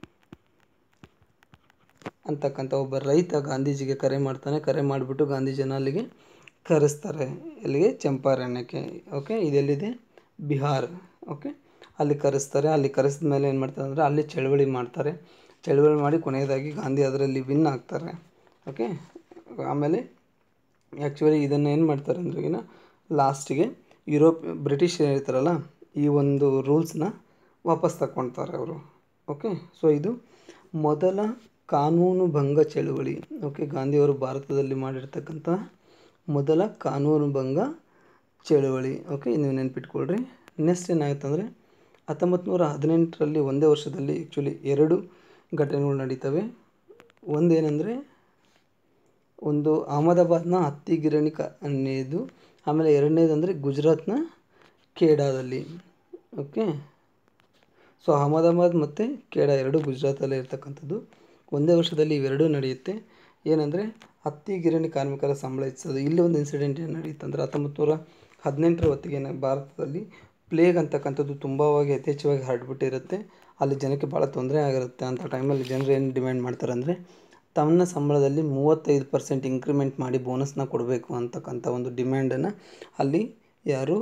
ಅಂತಕ್ಕಂಥ ಒಬ್ಬ ರೈತ ಗಾಂಧೀಜಿಗೆ ಕರೆ ಮಾಡ್ತಾನೆ ಕರೆ ಮಾಡಿಬಿಟ್ಟು ಗಾಂಧೀಜಿನ ಅಲ್ಲಿಗೆ ಕರೆಸ್ತಾರೆ ಎಲ್ಲಿಗೆ ಚಂಪಾರಣ್ಯಕ್ಕೆ ಓಕೆ ಇದೆಲ್ಲಿದೆ ಬಿಹಾರ್ ಓಕೆ ಅಲ್ಲಿ ಕರೆಸ್ತಾರೆ ಅಲ್ಲಿ ಕರೆಸಿದ ಮೇಲೆ ಏನು ಮಾಡ್ತಾರೆ ಅಂದರೆ ಅಲ್ಲಿ ಚಳವಳಿ ಮಾಡ್ತಾರೆ ಚಳವಳಿ ಮಾಡಿ ಕೊನೆಯದಾಗಿ ಗಾಂಧಿ ಅದರಲ್ಲಿ ವಿನ್ ಆಗ್ತಾರೆ ಓಕೆ ಆಮೇಲೆ ಆ್ಯಕ್ಚುಲಿ ಇದನ್ನು ಏನು ಮಾಡ್ತಾರೆ ಅಂದ್ರೆ ಈಗಿನ ಲಾಸ್ಟಿಗೆ ಯುರೋಪ್ ಬ್ರಿಟಿಷ್ ಹೇಳ್ತಾರಲ್ಲ ಈ ಒಂದು ರೂಲ್ಸ್ನ ವಾಪಸ್ ತಗೊಳ್ತಾರೆ ಅವರು ಓಕೆ ಸೊ ಇದು ಮೊದಲ ಕಾನೂನು ಭಂಗ ಚಳುವಳಿ ಓಕೆ ಗಾಂಧಿಯವರು ಭಾರತದಲ್ಲಿ ಮಾಡಿರ್ತಕ್ಕಂಥ ಮೊದಲ ಕಾನೂನು ಭಂಗ ಚಳುವಳಿ ಓಕೆ ನೀವು ನೆನ್ಪಿಟ್ಕೊಳ್ರಿ ನೆಕ್ಸ್ಟ್ ಏನಾಗುತ್ತೆ ಅಂದರೆ ಹತ್ತೊಂಬತ್ತು ನೂರ ಹದಿನೆಂಟರಲ್ಲಿ ಒಂದೇ ವರ್ಷದಲ್ಲಿ ಆ್ಯಕ್ಚುಲಿ ಎರಡು ಘಟನೆಗಳು ನಡೀತವೆ ಒಂದೇನೆಂದರೆ ಒಂದು ಅಹಮದಾಬಾದ್ನ ಹತ್ತಿ ಗಿರಣಿ ಕ ಅನ್ನೋದು ಆಮೇಲೆ ಎರಡನೇದಂದರೆ ಗುಜರಾತ್ನ ಖೇಡಾದಲ್ಲಿ ಓಕೆ ಸೊ ಅಹಮದಾಬಾದ್ ಮತ್ತು ಖೇಡಾ ಎರಡು ಗುಜರಾತಲ್ಲೇ ಇರ್ತಕ್ಕಂಥದ್ದು ಒಂದೇ ವರ್ಷದಲ್ಲಿ ಇವೆರಡೂ ನಡೆಯುತ್ತೆ ಏನಂದರೆ ಹತ್ತಿ ಗಿರಣಿ ಕಾರ್ಮಿಕರ ಸಂಬಳ ಹೆಚ್ಚಿಸೋದು ಇಲ್ಲಿ ಒಂದು ಇನ್ಸಿಡೆಂಟ್ ಏನು ನಡೆಯುತ್ತೆ ಅಂದರೆ ಹತ್ತೊಂಬತ್ತು ನೂರ ಹದಿನೆಂಟರ ಹೊತ್ತಿಗೆ ಭಾರತದಲ್ಲಿ ಪ್ಲೇಗ್ ಅಂತಕ್ಕಂಥದ್ದು ತುಂಬವಾಗಿ ಯಥೇಚ್ಛವಾಗಿ ಹರಡ್ಬಿಟ್ಟಿರುತ್ತೆ ಅಲ್ಲಿ ಜನಕ್ಕೆ ಭಾಳ ತೊಂದರೆ ಆಗಿರುತ್ತೆ ಅಂಥ ಟೈಮಲ್ಲಿ ಜನರು ಏನು ಡಿಮ್ಯಾಂಡ್ ಮಾಡ್ತಾರೆ ಅಂದರೆ ತಮ್ಮ ಸಂಬಳದಲ್ಲಿ ಮೂವತ್ತೈದು ಪರ್ಸೆಂಟ್ ಇಂಕ್ರಿಮೆಂಟ್ ಮಾಡಿ ಬೋನಸ್ನ ಕೊಡಬೇಕು ಅಂತಕ್ಕಂಥ ಒಂದು ಡಿಮ್ಯಾಂಡನ್ನು ಅಲ್ಲಿ ಯಾರು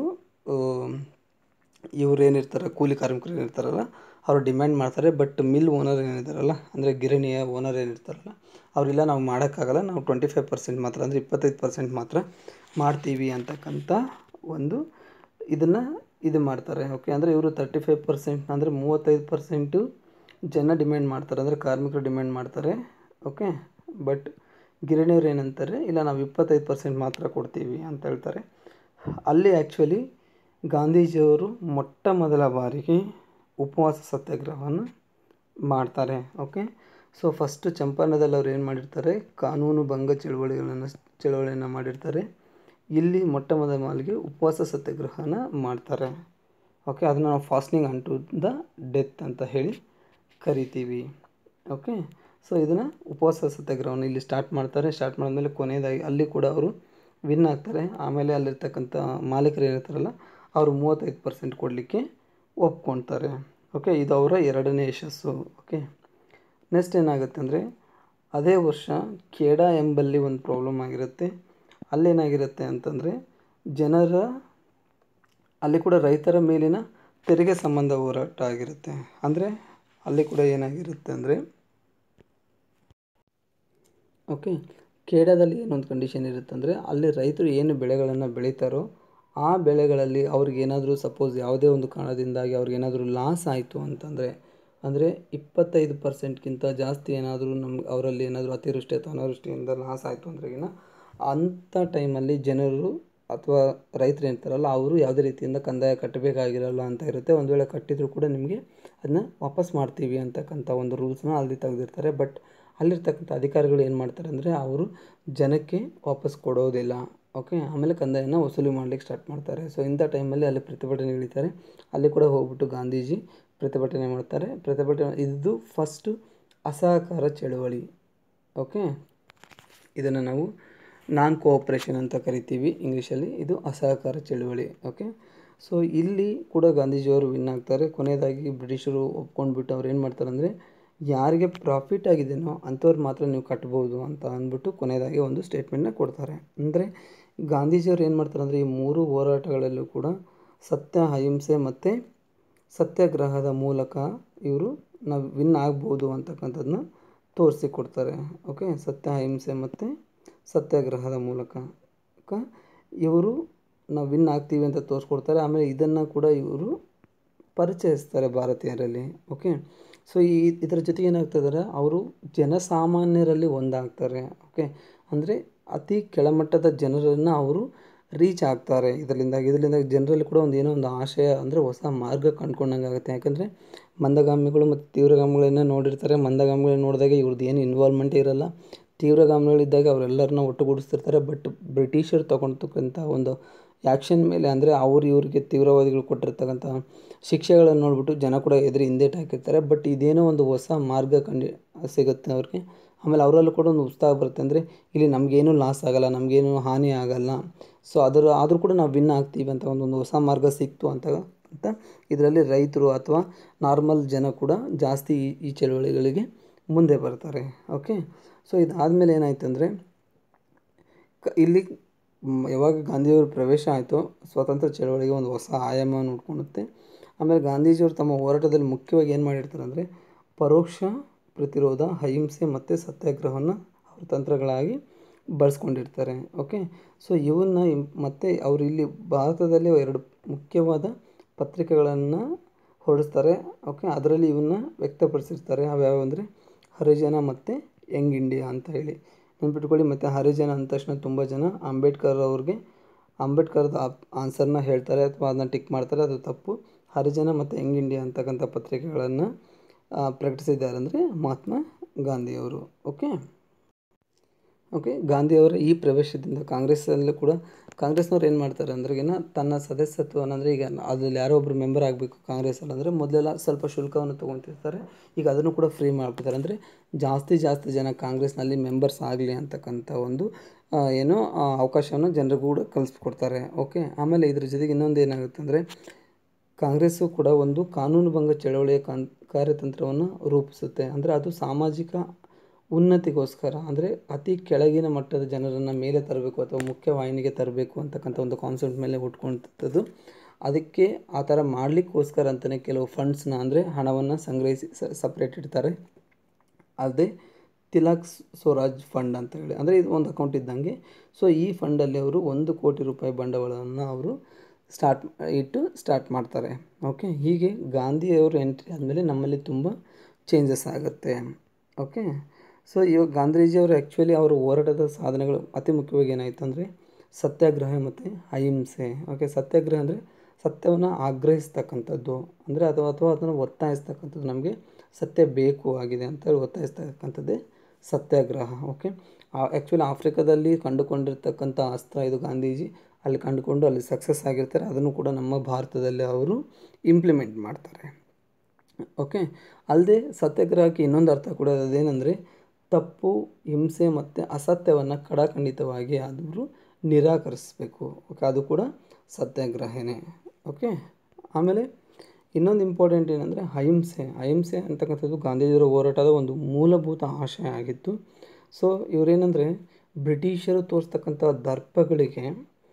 ಇವ್ರು ಏನಿರ್ತಾರೆ ಕೂಲಿ ಕಾರ್ಮಿಕರು ಏನಿರ್ತಾರಲ್ಲ ಅವರು ಡಿಮ್ಯಾಂಡ್ ಮಾಡ್ತಾರೆ ಬಟ್ ಮಿಲ್ ಓನರ್ ಏನಿದ್ದಾರಲ್ಲ ಅಂದರೆ ಗಿರಣಿಯ ಓನರ್ ಏನಿರ್ತಾರಲ್ಲ ಅವರಿಲ್ಲ ನಾವು ಮಾಡೋಕ್ಕಾಗಲ್ಲ ನಾವು ಟ್ವೆಂಟಿ ಫೈವ್ ಪರ್ಸೆಂಟ್ ಮಾತ್ರ ಅಂದರೆ ಇಪ್ಪತ್ತೈದು ಪರ್ಸೆಂಟ್ ಮಾತ್ರ ಮಾಡ್ತೀವಿ ಅಂತಕ್ಕಂಥ ಒಂದು ಇದನ್ನು ಇದು ಮಾಡ್ತಾರೆ ಓಕೆ ಅಂದರೆ ಇವರು ತರ್ಟಿ ಫೈವ್ ಪರ್ಸೆಂಟ್ ಅಂದರೆ ಮೂವತ್ತೈದು ಪರ್ಸೆಂಟು ಜನ ಡಿಮ್ಯಾಂಡ್ ಮಾಡ್ತಾರೆ ಅಂದರೆ ಕಾರ್ಮಿಕರು ಡಿಮ್ಯಾಂಡ್ ಮಾಡ್ತಾರೆ ಓಕೆ ಬಟ್ ಗಿರಣಿಯವ್ರು ಏನಂತಾರೆ ಇಲ್ಲ ನಾವು ಇಪ್ಪತ್ತೈದು ಪರ್ಸೆಂಟ್ ಮಾತ್ರ ಕೊಡ್ತೀವಿ ಅಂತ ಹೇಳ್ತಾರೆ ಅಲ್ಲಿ ಆ್ಯಕ್ಚುಲಿ ಗಾಂಧೀಜಿಯವರು ಮೊಟ್ಟ ಮೊದಲ ಬಾರಿಗೆ ಉಪವಾಸ ಸತ್ಯಾಗ್ರಹವನ್ನು ಮಾಡ್ತಾರೆ ಓಕೆ ಸೊ ಫಸ್ಟು ಚಂಪಾರಣದಲ್ಲಿ ಅವ್ರು ಏನು ಮಾಡಿರ್ತಾರೆ ಕಾನೂನು ಭಂಗ ಚಳುವಳಿಗಳನ್ನು ಚಳುವಳಿಯನ್ನು ಮಾಡಿರ್ತಾರೆ ಇಲ್ಲಿ ಮೊಟ್ಟ ಮೊದಲ ಮಾಲಿಗೆ ಉಪವಾಸ ಸತ್ಯಾಗ್ರಹನ ಮಾಡ್ತಾರೆ ಓಕೆ ಅದನ್ನು ನಾವು fasting unto the death ಅಂತ ಹೇಳಿ ಕರಿತೀವಿ ಓಕೆ ಸೊ ಇದನ್ನು ಉಪವಾಸ ಸತ್ಯಾಗ್ರಹವನ್ನು ಇಲ್ಲಿ ಸ್ಟಾರ್ಟ್ ಮಾಡ್ತಾರೆ ಸ್ಟಾರ್ಟ್ ಮಾಡಿದ್ಮೇಲೆ ಕೊನೆಯದಾಗಿ ಅಲ್ಲಿ ಕೂಡ ಅವರು ವಿನ್ ಆಗ್ತಾರೆ ಆಮೇಲೆ ಅಲ್ಲಿರ್ತಕ್ಕಂಥ ಮಾಲೀಕರು ಏನಿರ್ತಾರಲ್ಲ ಅವರು ಮೂವತ್ತೈದು ಪರ್ಸೆಂಟ್ ಕೊಡಲಿಕ್ಕೆ ಒಪ್ಕೊಳ್ತಾರೆ ಓಕೆ ಇದು ಅವರ ಎರಡನೇ ಯಶಸ್ಸು ಓಕೆ ನೆಕ್ಸ್ಟ್ ಏನಾಗುತ್ತೆ ಅಂದರೆ ಅದೇ ವರ್ಷ ಖೇಡಾ ಎಂಬಲ್ಲಿ ಒಂದು ಪ್ರಾಬ್ಲಮ್ ಆಗಿರುತ್ತೆ ಅಲ್ಲೇನಾಗಿರುತ್ತೆ ಅಂತಂದರೆ ಜನರ ಅಲ್ಲಿ ಕೂಡ ರೈತರ ಮೇಲಿನ ತೆರಿಗೆ ಸಂಬಂಧ ಹೋರಾಟ ಆಗಿರುತ್ತೆ ಅಂದರೆ ಅಲ್ಲಿ ಕೂಡ ಏನಾಗಿರುತ್ತೆ ಅಂದರೆ ಓಕೆ ಕೇಡಾದಲ್ಲಿ ಏನೊಂದು ಕಂಡೀಷನ್ ಇರುತ್ತೆ ಅಂದರೆ ಅಲ್ಲಿ ರೈತರು ಏನು ಬೆಳೆಗಳನ್ನು ಬೆಳೀತಾರೋ ಆ ಬೆಳೆಗಳಲ್ಲಿ ಅವ್ರಿಗೆ ಏನಾದರೂ ಸಪೋಸ್ ಯಾವುದೇ ಒಂದು ಕಾರಣದಿಂದಾಗಿ ಅವ್ರಿಗೆ ಏನಾದರೂ ಲಾಸ್ ಆಯಿತು ಅಂತಂದರೆ ಅಂದರೆ ಇಪ್ಪತ್ತೈದು ಪರ್ಸೆಂಟ್ಗಿಂತ ಜಾಸ್ತಿ ಏನಾದರೂ ನಮ್ಗೆ ಅವರಲ್ಲಿ ಏನಾದರೂ ಅತಿವೃಷ್ಟಿ ಅಥವಾ ಅನಾವೃಷ್ಟಿಯಿಂದ ಲಾಸ್ ಆಯಿತು ಅಂದ್ರೆಗಿನ ಅಂಥ ಟೈಮಲ್ಲಿ ಜನರು ಅಥವಾ ರೈತರು ಇರ್ತಾರಲ್ಲ ಅವರು ಯಾವುದೇ ರೀತಿಯಿಂದ ಕಂದಾಯ ಕಟ್ಟಬೇಕಾಗಿರಲ್ಲ ಅಂತ ಇರುತ್ತೆ ಒಂದು ವೇಳೆ ಕಟ್ಟಿದರೂ ಕೂಡ ನಿಮಗೆ ಅದನ್ನ ವಾಪಸ್ ಮಾಡ್ತೀವಿ ಅಂತಕ್ಕಂಥ ಒಂದು ರೂಲ್ಸ್ನ ಅಲ್ಲಿ ತೆಗೆದಿರ್ತಾರೆ ಬಟ್ ಅಲ್ಲಿರ್ತಕ್ಕಂಥ ಅಧಿಕಾರಿಗಳು ಏನು ಮಾಡ್ತಾರೆ ಅಂದರೆ ಅವರು ಜನಕ್ಕೆ ವಾಪಸ್ ಕೊಡೋದಿಲ್ಲ ಓಕೆ ಆಮೇಲೆ ಕಂದಾಯನ ವಸೂಲಿ ಮಾಡಲಿಕ್ಕೆ ಸ್ಟಾರ್ಟ್ ಮಾಡ್ತಾರೆ ಸೊ ಇಂಥ ಟೈಮಲ್ಲಿ ಅಲ್ಲಿ ಪ್ರತಿಭಟನೆ ಇಳಿತಾರೆ ಅಲ್ಲಿ ಕೂಡ ಹೋಗ್ಬಿಟ್ಟು ಗಾಂಧೀಜಿ ಪ್ರತಿಭಟನೆ ಮಾಡ್ತಾರೆ ಪ್ರತಿಭಟನೆ ಇದು ಫಸ್ಟು ಅಸಹಕಾರ ಚಳುವಳಿ ಓಕೆ ಇದನ್ನು ನಾವು ನಾನ್ ಕೋಆಪ್ರೇಷನ್ ಅಂತ ಕರಿತೀವಿ ಇಂಗ್ಲೀಷಲ್ಲಿ ಇದು ಅಸಹಕಾರ ಚಳುವಳಿ ಓಕೆ ಸೊ ಇಲ್ಲಿ ಕೂಡ ಗಾಂಧೀಜಿಯವರು ವಿನ್ ಆಗ್ತಾರೆ ಕೊನೆಯದಾಗಿ ಬ್ರಿಟಿಷರು ಒಪ್ಕೊಂಡ್ಬಿಟ್ಟು ಅವ್ರು ಏನು ಮಾಡ್ತಾರೆ ಅಂದರೆ ಯಾರಿಗೆ ಪ್ರಾಫಿಟ್ ಆಗಿದೆಯೋ ಅಂಥವ್ರು ಮಾತ್ರ ನೀವು ಕಟ್ಬೋದು ಅಂತ ಅಂದ್ಬಿಟ್ಟು ಕೊನೆಯದಾಗಿ ಒಂದು ಸ್ಟೇಟ್ಮೆಂಟ್ನ ಕೊಡ್ತಾರೆ ಅಂದರೆ ಗಾಂಧೀಜಿಯವರು ಏನು ಮಾಡ್ತಾರೆ ಅಂದರೆ ಈ ಮೂರು ಹೋರಾಟಗಳಲ್ಲೂ ಕೂಡ ಸತ್ಯ ಅಹಿಂಸೆ ಮತ್ತು ಸತ್ಯಾಗ್ರಹದ ಮೂಲಕ ಇವರು ನಾವು ವಿನ್ ಆಗ್ಬೋದು ಅಂತಕ್ಕಂಥದ್ದನ್ನ ತೋರಿಸಿಕೊಡ್ತಾರೆ ಓಕೆ ಸತ್ಯ ಅಹಿಂಸೆ ಮತ್ತು ಸತ್ಯಾಗ್ರಹದ ಮೂಲಕ ಕ ಇವರು ನಾವು ವಿನ್ ಆಗ್ತೀವಿ ಅಂತ ತೋರಿಸ್ಕೊಡ್ತಾರೆ ಆಮೇಲೆ ಇದನ್ನು ಕೂಡ ಇವರು ಪರಿಚಯಿಸ್ತಾರೆ ಭಾರತೀಯರಲ್ಲಿ ಓಕೆ ಸೊ ಈ ಇದರ ಜೊತೆಗೆ ಏನಾಗ್ತದಾರೆ ಅವರು ಜನಸಾಮಾನ್ಯರಲ್ಲಿ ಒಂದಾಗ್ತಾರೆ ಓಕೆ ಅಂದರೆ ಅತಿ ಕೆಳಮಟ್ಟದ ಜನರನ್ನು ಅವರು ರೀಚ್ ಆಗ್ತಾರೆ ಇದರಿಂದ ಇದರಿಂದ ಜನರಲ್ಲಿ ಕೂಡ ಒಂದು ಏನೋ ಒಂದು ಆಶಯ ಅಂದರೆ ಹೊಸ ಮಾರ್ಗ ಕಂಡ್ಕೊಂಡಂಗೆ ಆಗುತ್ತೆ ಯಾಕಂದರೆ ಮಂದಗಾಮಿಗಳು ಮತ್ತು ತೀವ್ರಗಾಮಿಗಳನ್ನ ನೋಡಿರ್ತಾರೆ ಮಂದಗಾಮಿಗಳನ್ನ ನೋಡಿದಾಗ ಇವ್ರದ್ದು ಏನು ಇನ್ವಾಲ್ವ್ಮೆಂಟ್ ಇರಲ್ಲ ತೀವ್ರಗಾಮಿಗಳಿದ್ದಾಗ ಅವರೆಲ್ಲರನ್ನ ಒಟ್ಟುಗೂಡಿಸ್ತಿರ್ತಾರೆ ಬಟ್ ಬ್ರಿಟಿಷರು ತೊಗೊಳ್ತಕ್ಕಂಥ ಒಂದು ಆ್ಯಕ್ಷನ್ ಮೇಲೆ ಅಂದರೆ ಅವ್ರು ಇವ್ರಿಗೆ ತೀವ್ರವಾದಿಗಳು ಕೊಟ್ಟಿರ್ತಕ್ಕಂಥ ಶಿಕ್ಷೆಗಳನ್ನು ನೋಡಿಬಿಟ್ಟು ಜನ ಕೂಡ ಎದುರು ಹಿಂದೇಟು ಹಾಕಿರ್ತಾರೆ ಬಟ್ ಇದೇನೋ ಒಂದು ಹೊಸ ಮಾರ್ಗ ಕಂಡು ಸಿಗುತ್ತೆ ಅವ್ರಿಗೆ ಆಮೇಲೆ ಅವರಲ್ಲೂ ಕೂಡ ಒಂದು ಉತ್ಸಾಹ ಬರುತ್ತೆ ಅಂದರೆ ಇಲ್ಲಿ ನಮಗೇನು ಲಾಸ್ ಆಗಲ್ಲ ನಮಗೇನು ಹಾನಿ ಆಗಲ್ಲ ಸೊ ಅದರ ಆದರೂ ಕೂಡ ನಾವು ವಿನ್ ಆಗ್ತೀವಿ ಅಂತ ಒಂದೊಂದು ಹೊಸ ಮಾರ್ಗ ಸಿಕ್ತು ಅಂತ ಅಂತ ಇದರಲ್ಲಿ ರೈತರು ಅಥವಾ ನಾರ್ಮಲ್ ಜನ ಕೂಡ ಜಾಸ್ತಿ ಈ ಈ ಚಳುವಳಿಗಳಿಗೆ ಮುಂದೆ ಬರ್ತಾರೆ ಓಕೆ ಸೊ ಇದಾದಮೇಲೆ ಏನಾಯ್ತು ಅಂದರೆ ಕ ಇಲ್ಲಿ ಮ್, ಯಾವಾಗ ಗಾಂಧಿಯವ್ರ ಪ್ರವೇಶ ಆಯಿತು ಸ್ವಾತಂತ್ರ್ಯ ಚಳವಳಿಗೆ ಒಂದು ಹೊಸ ಆಯಾಮವನ್ನು ಉಟ್ಕೊಳ್ಳುತ್ತೆ ಆಮೇಲೆ ಗಾಂಧೀಜಿಯವರು ತಮ್ಮ ಹೋರಾಟದಲ್ಲಿ ಮುಖ್ಯವಾಗಿ ಏನು ಮಾಡಿರ್ತಾರೆ ಅಂದರೆ ಪರೋಕ್ಷ ಪ್ರತಿರೋಧ ಅಹಿಂಸೆ ಮತ್ತು ಸತ್ಯಾಗ್ರಹವನ್ನು ಅವ್ರ ತಂತ್ರಗಳಾಗಿ ಬಳಸ್ಕೊಂಡಿರ್ತಾರೆ ಓಕೆ ಸೊ ಇವನ್ನ ಇಮ್- ಮತ್ತೆ ಅವರು ಇಲ್ಲಿ ಭಾರತದಲ್ಲಿ ಎರಡು ಮುಖ್ಯವಾದ ಪತ್ರಿಕೆಗಳನ್ನು ಹೊರಡಿಸ್ತಾರೆ ಓಕೆ ಅದರಲ್ಲಿ ಇವನ್ನ ವ್ಯಕ್ತಪಡಿಸಿರ್ತಾರೆ ಅವ್ಯಾವ ಅಂದರೆ ಹರಿಜನ ಮತ್ತು ಯಂಗ್ ಇಂಡಿಯಾ ಅಂತ ಹೇಳಿ ನೆನ್ಪಿಟ್ಕೊಳ್ಳಿ ಮತ್ತು ಹರಿಜನ ಅಂದ ತಕ್ಷಣ ತುಂಬ ಜನ ಅಂಬೇಡ್ಕರ್ ಅವ್ರಿಗೆ ಅಂಬೇಡ್ಕರ್ದ ಆನ್ಸರ್ನ ಹೇಳ್ತಾರೆ ಅಥವಾ ಅದನ್ನ ಟಿಕ್ ಮಾಡ್ತಾರೆ ಅದು ತಪ್ಪು ಹರಿಜನ ಮತ್ತು ಯಂಗ್ ಇಂಡಿಯಾ ಅಂತಕ್ಕಂಥ ಪತ್ರಿಕೆಗಳನ್ನು ಪ್ರಕಟಿಸಿದ್ದಾರೆ ಅಂದರೆ ಮಹಾತ್ಮ ಗಾಂಧಿಯವರು ಓಕೆ ಓಕೆ ಗಾಂಧಿಯವರ ಈ ಪ್ರವೇಶದಿಂದ ಕಾಂಗ್ರೆಸ್ಸಲ್ಲೂ ಕೂಡ ಕಾಂಗ್ರೆಸ್ನವ್ರು ಏನು ಮಾಡ್ತಾರೆ ಅಂದ್ರೆಗಿನ ತನ್ನ ಸದಸ್ಯತ್ವವನ್ನು ಅಂದರೆ ಈಗ ಅದ್ರಲ್ಲಿ ಯಾರೋ ಒಬ್ಬರು ಮೆಂಬರ್ ಆಗಬೇಕು ಕಾಂಗ್ರೆಸ್ಸಲ್ಲಿ ಅಂದರೆ ಮೊದಲೆಲ್ಲ ಸ್ವಲ್ಪ ಶುಲ್ಕವನ್ನು ತೊಗೊತಿರ್ತಾರೆ ಈಗ ಅದನ್ನು ಕೂಡ ಫ್ರೀ ಮಾಡಿಬಿಡ್ತಾರೆ ಅಂದರೆ ಜಾಸ್ತಿ ಜಾಸ್ತಿ ಜನ ಕಾಂಗ್ರೆಸ್ನಲ್ಲಿ ಮೆಂಬರ್ಸ್ ಆಗಲಿ ಅಂತಕ್ಕಂಥ ಒಂದು ಆ, ಏನೋ ಆ, ಅವಕಾಶವನ್ನು ಜನರಿಗೂ ಕೂಡ ಕಲಿಸ್ಕೊಡ್ತಾರೆ ಓಕೆ ಆಮೇಲೆ ಇದ್ರ ಜೊತೆಗೆ ಇನ್ನೊಂದು ಏನಾಗುತ್ತೆ ಅಂದರೆ ಕಾಂಗ್ರೆಸ್ಸು ಕೂಡ ಒಂದು ಕಾನೂನುಭಂಗ ಚಳವಳಿಯ ಕಾನ್ ಕಾರ್ಯತಂತ್ರವನ್ನು ರೂಪಿಸುತ್ತೆ ಅಂದರೆ ಅದು ಸಾಮಾಜಿಕ ಉನ್ನತಿಗೋಸ್ಕರ ಅಂದರೆ ಅತಿ ಕೆಳಗಿನ ಮಟ್ಟದ ಜನರನ್ನು ಮೇಲೆ ತರಬೇಕು ಅಥವಾ ಮುಖ್ಯವಾಹಿನಿಗೆ ತರಬೇಕು ಅಂತಕ್ಕಂಥ ಒಂದು ಕಾನ್ಸೆಪ್ಟ್ ಮೇಲೆ ಹುಟ್ಕೊಂತದ್ದು ಅದಕ್ಕೆ ಆ ಥರ ಮಾಡಲಿಕ್ಕೋಸ್ಕರ ಅಂತಲೇ ಕೆಲವು ಫಂಡ್ಸ್ನ ಅಂದರೆ ಹಣವನ್ನು ಸಂಗ್ರಹಿಸಿ ಸಪ್ರೇಟ್ ಇಡ್ತಾರೆ ಅದೇ ತಿಲಕ್ ಸ್ವರಾಜ್ ಫಂಡ್ ಅಂತ ಹೇಳಿ ಅಂದರೆ ಇದು ಒಂದು ಅಕೌಂಟ್ ಇದ್ದಂಗೆ ಸೊ ಈ ಫಂಡಲ್ಲಿ ಅವರು ಒಂದು ಕೋಟಿ ರೂಪಾಯಿ ಬಂಡವಾಳವನ್ನು ಅವರು ಸ್ಟಾರ್ಟ್ ಇಟ್ಟು ಸ್ಟಾರ್ಟ್ ಮಾಡ್ತಾರೆ ಓಕೆ ಹೀಗೆ ಗಾಂಧಿಯವರು ಎಂಟ್ರಿ ಆದಮೇಲೆ ನಮ್ಮಲ್ಲಿ ತುಂಬ ಚೇಂಜಸ್ ಆಗುತ್ತೆ ಓಕೆ ಸೊ ಇವಾಗ ಗಾಂಧೀಜಿಯವರು ಆ್ಯಕ್ಚುಲಿ ಅವರ ಹೋರಾಟದ ಸಾಧನೆಗಳು ಅತಿ ಮುಖ್ಯವಾಗಿ ಏನಾಯಿತು ಅಂದರೆ ಸತ್ಯಾಗ್ರಹ ಮತ್ತು ಅಹಿಂಸೆ ಓಕೆ ಸತ್ಯಾಗ್ರಹ ಅಂದರೆ ಸತ್ಯವನ್ನು ಆಗ್ರಹಿಸ್ತಕ್ಕಂಥದ್ದು ಅಂದರೆ ಅಥವಾ ಅಥವಾ ಅದನ್ನು ಒತ್ತಾಯಿಸ್ತಕ್ಕಂಥದ್ದು ನಮಗೆ ಸತ್ಯ ಬೇಕು ಆಗಿದೆ ಅಂತ ಹೇಳಿ ಒತ್ತಾಯಿಸ್ತಕ್ಕಂಥದ್ದೇ ಸತ್ಯಾಗ್ರಹ ಓಕೆ ಆ್ಯಕ್ಚುಲಿ ಆಫ್ರಿಕಾದಲ್ಲಿ ಕಂಡುಕೊಂಡಿರ್ತಕ್ಕಂಥ ಅಸ್ತ್ರ ಇದು ಗಾಂಧೀಜಿ ಅಲ್ಲಿ ಕಂಡುಕೊಂಡು ಅಲ್ಲಿ ಸಕ್ಸಸ್ ಆಗಿರ್ತಾರೆ ಅದನ್ನು ಕೂಡ ನಮ್ಮ ಭಾರತದಲ್ಲಿ ಅವರು ಇಂಪ್ಲಿಮೆಂಟ್ ಮಾಡ್ತಾರೆ ಓಕೆ ಅಲ್ಲದೆ ಸತ್ಯಾಗ್ರಹಕ್ಕೆ ಇನ್ನೊಂದು ಅರ್ಥ ಕೂಡ ಅದೇನೆಂದರೆ ತಪ್ಪು ಹಿಂಸೆ ಮತ್ತು ಅಸತ್ಯವನ್ನು ಕಡಾಖಂಡಿತವಾಗಿ ಆದವರು ನಿರಾಕರಿಸಬೇಕು ಓಕೆ ಅದು ಕೂಡ ಸತ್ಯಾಗ್ರಹನೇ ಓಕೆ ಆಮೇಲೆ ಇನ್ನೊಂದು ಇಂಪಾರ್ಟೆಂಟ್ ಏನಂದರೆ ಅಹಿಂಸೆ ಅಹಿಂಸೆ ಅಂತಕ್ಕಂಥದ್ದು ಗಾಂಧೀಜಿಯವರ ಹೋರಾಟದ ಒಂದು ಮೂಲಭೂತ ಆಶಯ ಆಗಿತ್ತು ಸೊ ಇವರೇನೆಂದರೆ ಬ್ರಿಟಿಷರು ತೋರಿಸ್ತಕ್ಕಂಥ ದರ್ಪಗಳಿಗೆ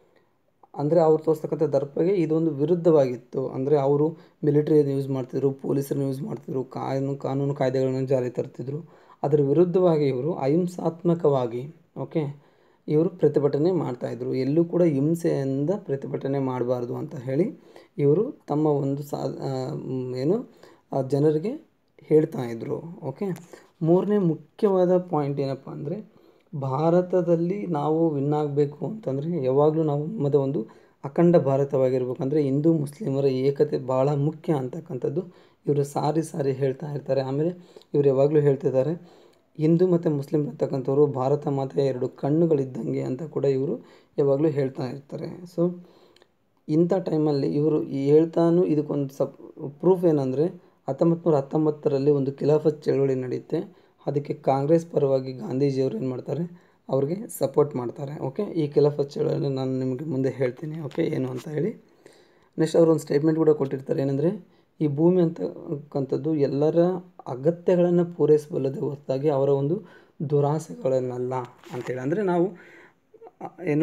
ಅಂದರೆ ಅವ್ರು ತೋರಿಸ್ತಕ್ಕಂಥ ದರ್ಪಗೆ ಇದೊಂದು ವಿರುದ್ಧವಾಗಿತ್ತು ಅಂದರೆ ಅವರು ಮಿಲಿಟರಿಯನ್ನು ಯೂಸ್ ಮಾಡ್ತಿದ್ರು ಪೊಲೀಸರನ್ನ ಯೂಸ್ ಮಾಡ್ತಿದ್ರು ಕಾನೂನು ಕಾನೂನು ಕಾಯ್ದೆಗಳನ್ನು ಜಾರಿ ತರ್ತಿದ್ರು ಅದರ ವಿರುದ್ಧವಾಗಿ ಇವರು ಅಹಿಂಸಾತ್ಮಕವಾಗಿ ಓಕೆ ಇವರು ಪ್ರತಿಭಟನೆ ಮಾಡ್ತಾಯಿದ್ರು ಎಲ್ಲೂ ಕೂಡ ಹಿಂಸೆಯಿಂದ ಪ್ರತಿಭಟನೆ ಮಾಡಬಾರ್ದು ಅಂತ ಹೇಳಿ ಇವರು ತಮ್ಮ ಒಂದು ಸಾ ಆ, ಮ್, ಏನು ಆ ಜನರಿಗೆ ಹೇಳ್ತಾ ಇದ್ರು ಓಕೆ ಮೂರನೇ ಮುಖ್ಯವಾದ ಪಾಯಿಂಟ್ ಏನಪ್ಪ ಅಂದರೆ ಭಾರತದಲ್ಲಿ ನಾವು ವಿನ್ ಆಗಬೇಕು ಅಂತಂದರೆ ಯಾವಾಗಲೂ ನಾವು ನಮ್ಮದು ಒಂದು ಅಖಂಡ ಭಾರತವಾಗಿರ್ಬೇಕಂದ್ರೆ ಹಿಂದೂ ಮುಸ್ಲಿಮರ ಏಕತೆ ಭಾಳ ಮುಖ್ಯ ಅಂತಕ್ಕಂಥದ್ದು ಇವರು ಸಾರಿ ಸಾರಿ ಹೇಳ್ತಾ ಇರ್ತಾರೆ ಆಮೇಲೆ ಇವರು ಯಾವಾಗಲೂ ಹೇಳ್ತಿದ್ದಾರೆ ಹಿಂದೂ ಮತ್ತು ಮುಸ್ಲಿಮ್ ಅಂತಕ್ಕಂಥವ್ರು ಭಾರತ ಮಾತೆಯ ಎರಡು ಕಣ್ಣುಗಳಿದ್ದಂಗೆ ಅಂತ ಕೂಡ ಇವರು ಯಾವಾಗಲೂ ಹೇಳ್ತಾ ಇರ್ತಾರೆ ಸೊ ಇಂಥ ಟೈಮಲ್ಲಿ ಇವರು ಹೇಳ್ತಾನು ಇದಕ್ಕೊಂದು ಸಪ್ ಪ್ರೂಫ್ ಏನಂದರೆ ಹತ್ತೊಂಬತ್ತು ನೂರ ಹತ್ತೊಂಬತ್ತರಲ್ಲಿ ಒಂದು ಖಿಲಾಫತ್ ಚಳವಳಿ ನಡೆಯುತ್ತೆ ಅದಕ್ಕೆ ಕಾಂಗ್ರೆಸ್ ಪರವಾಗಿ ಗಾಂಧೀಜಿಯವರು ಏನು ಮಾಡ್ತಾರೆ ಅವ್ರಿಗೆ ಸಪೋರ್ಟ್ ಮಾಡ್ತಾರೆ ಓಕೆ ಈ ಖಿಲಾಫತ್ ಚಳವಳಿ ನಾನು ನಿಮಗೆ ಮುಂದೆ ಹೇಳ್ತೀನಿ ಓಕೆ ಏನು ಅಂತ ಹೇಳಿ ನೆಕ್ಸ್ಟ್ ಅವರು ಒಂದು ಸ್ಟೇಟ್ಮೆಂಟ್ ಕೂಡ ಕೊಟ್ಟಿರ್ತಾರೆ ಏನಂದರೆ ಈ ಭೂಮಿ ಅಂತಕ್ಕಂಥದ್ದು ಎಲ್ಲರ ಅಗತ್ಯಗಳನ್ನು ಪೂರೈಸಬಲ್ಲದೆ ಹೊರತಾಗಿ ಅವರ ಒಂದು ದುರಾಸೆಗಳನ್ನಲ್ಲ ಅಂತೇಳಿ ಅಂದರೆ ನಾವು ಆ, ಏನು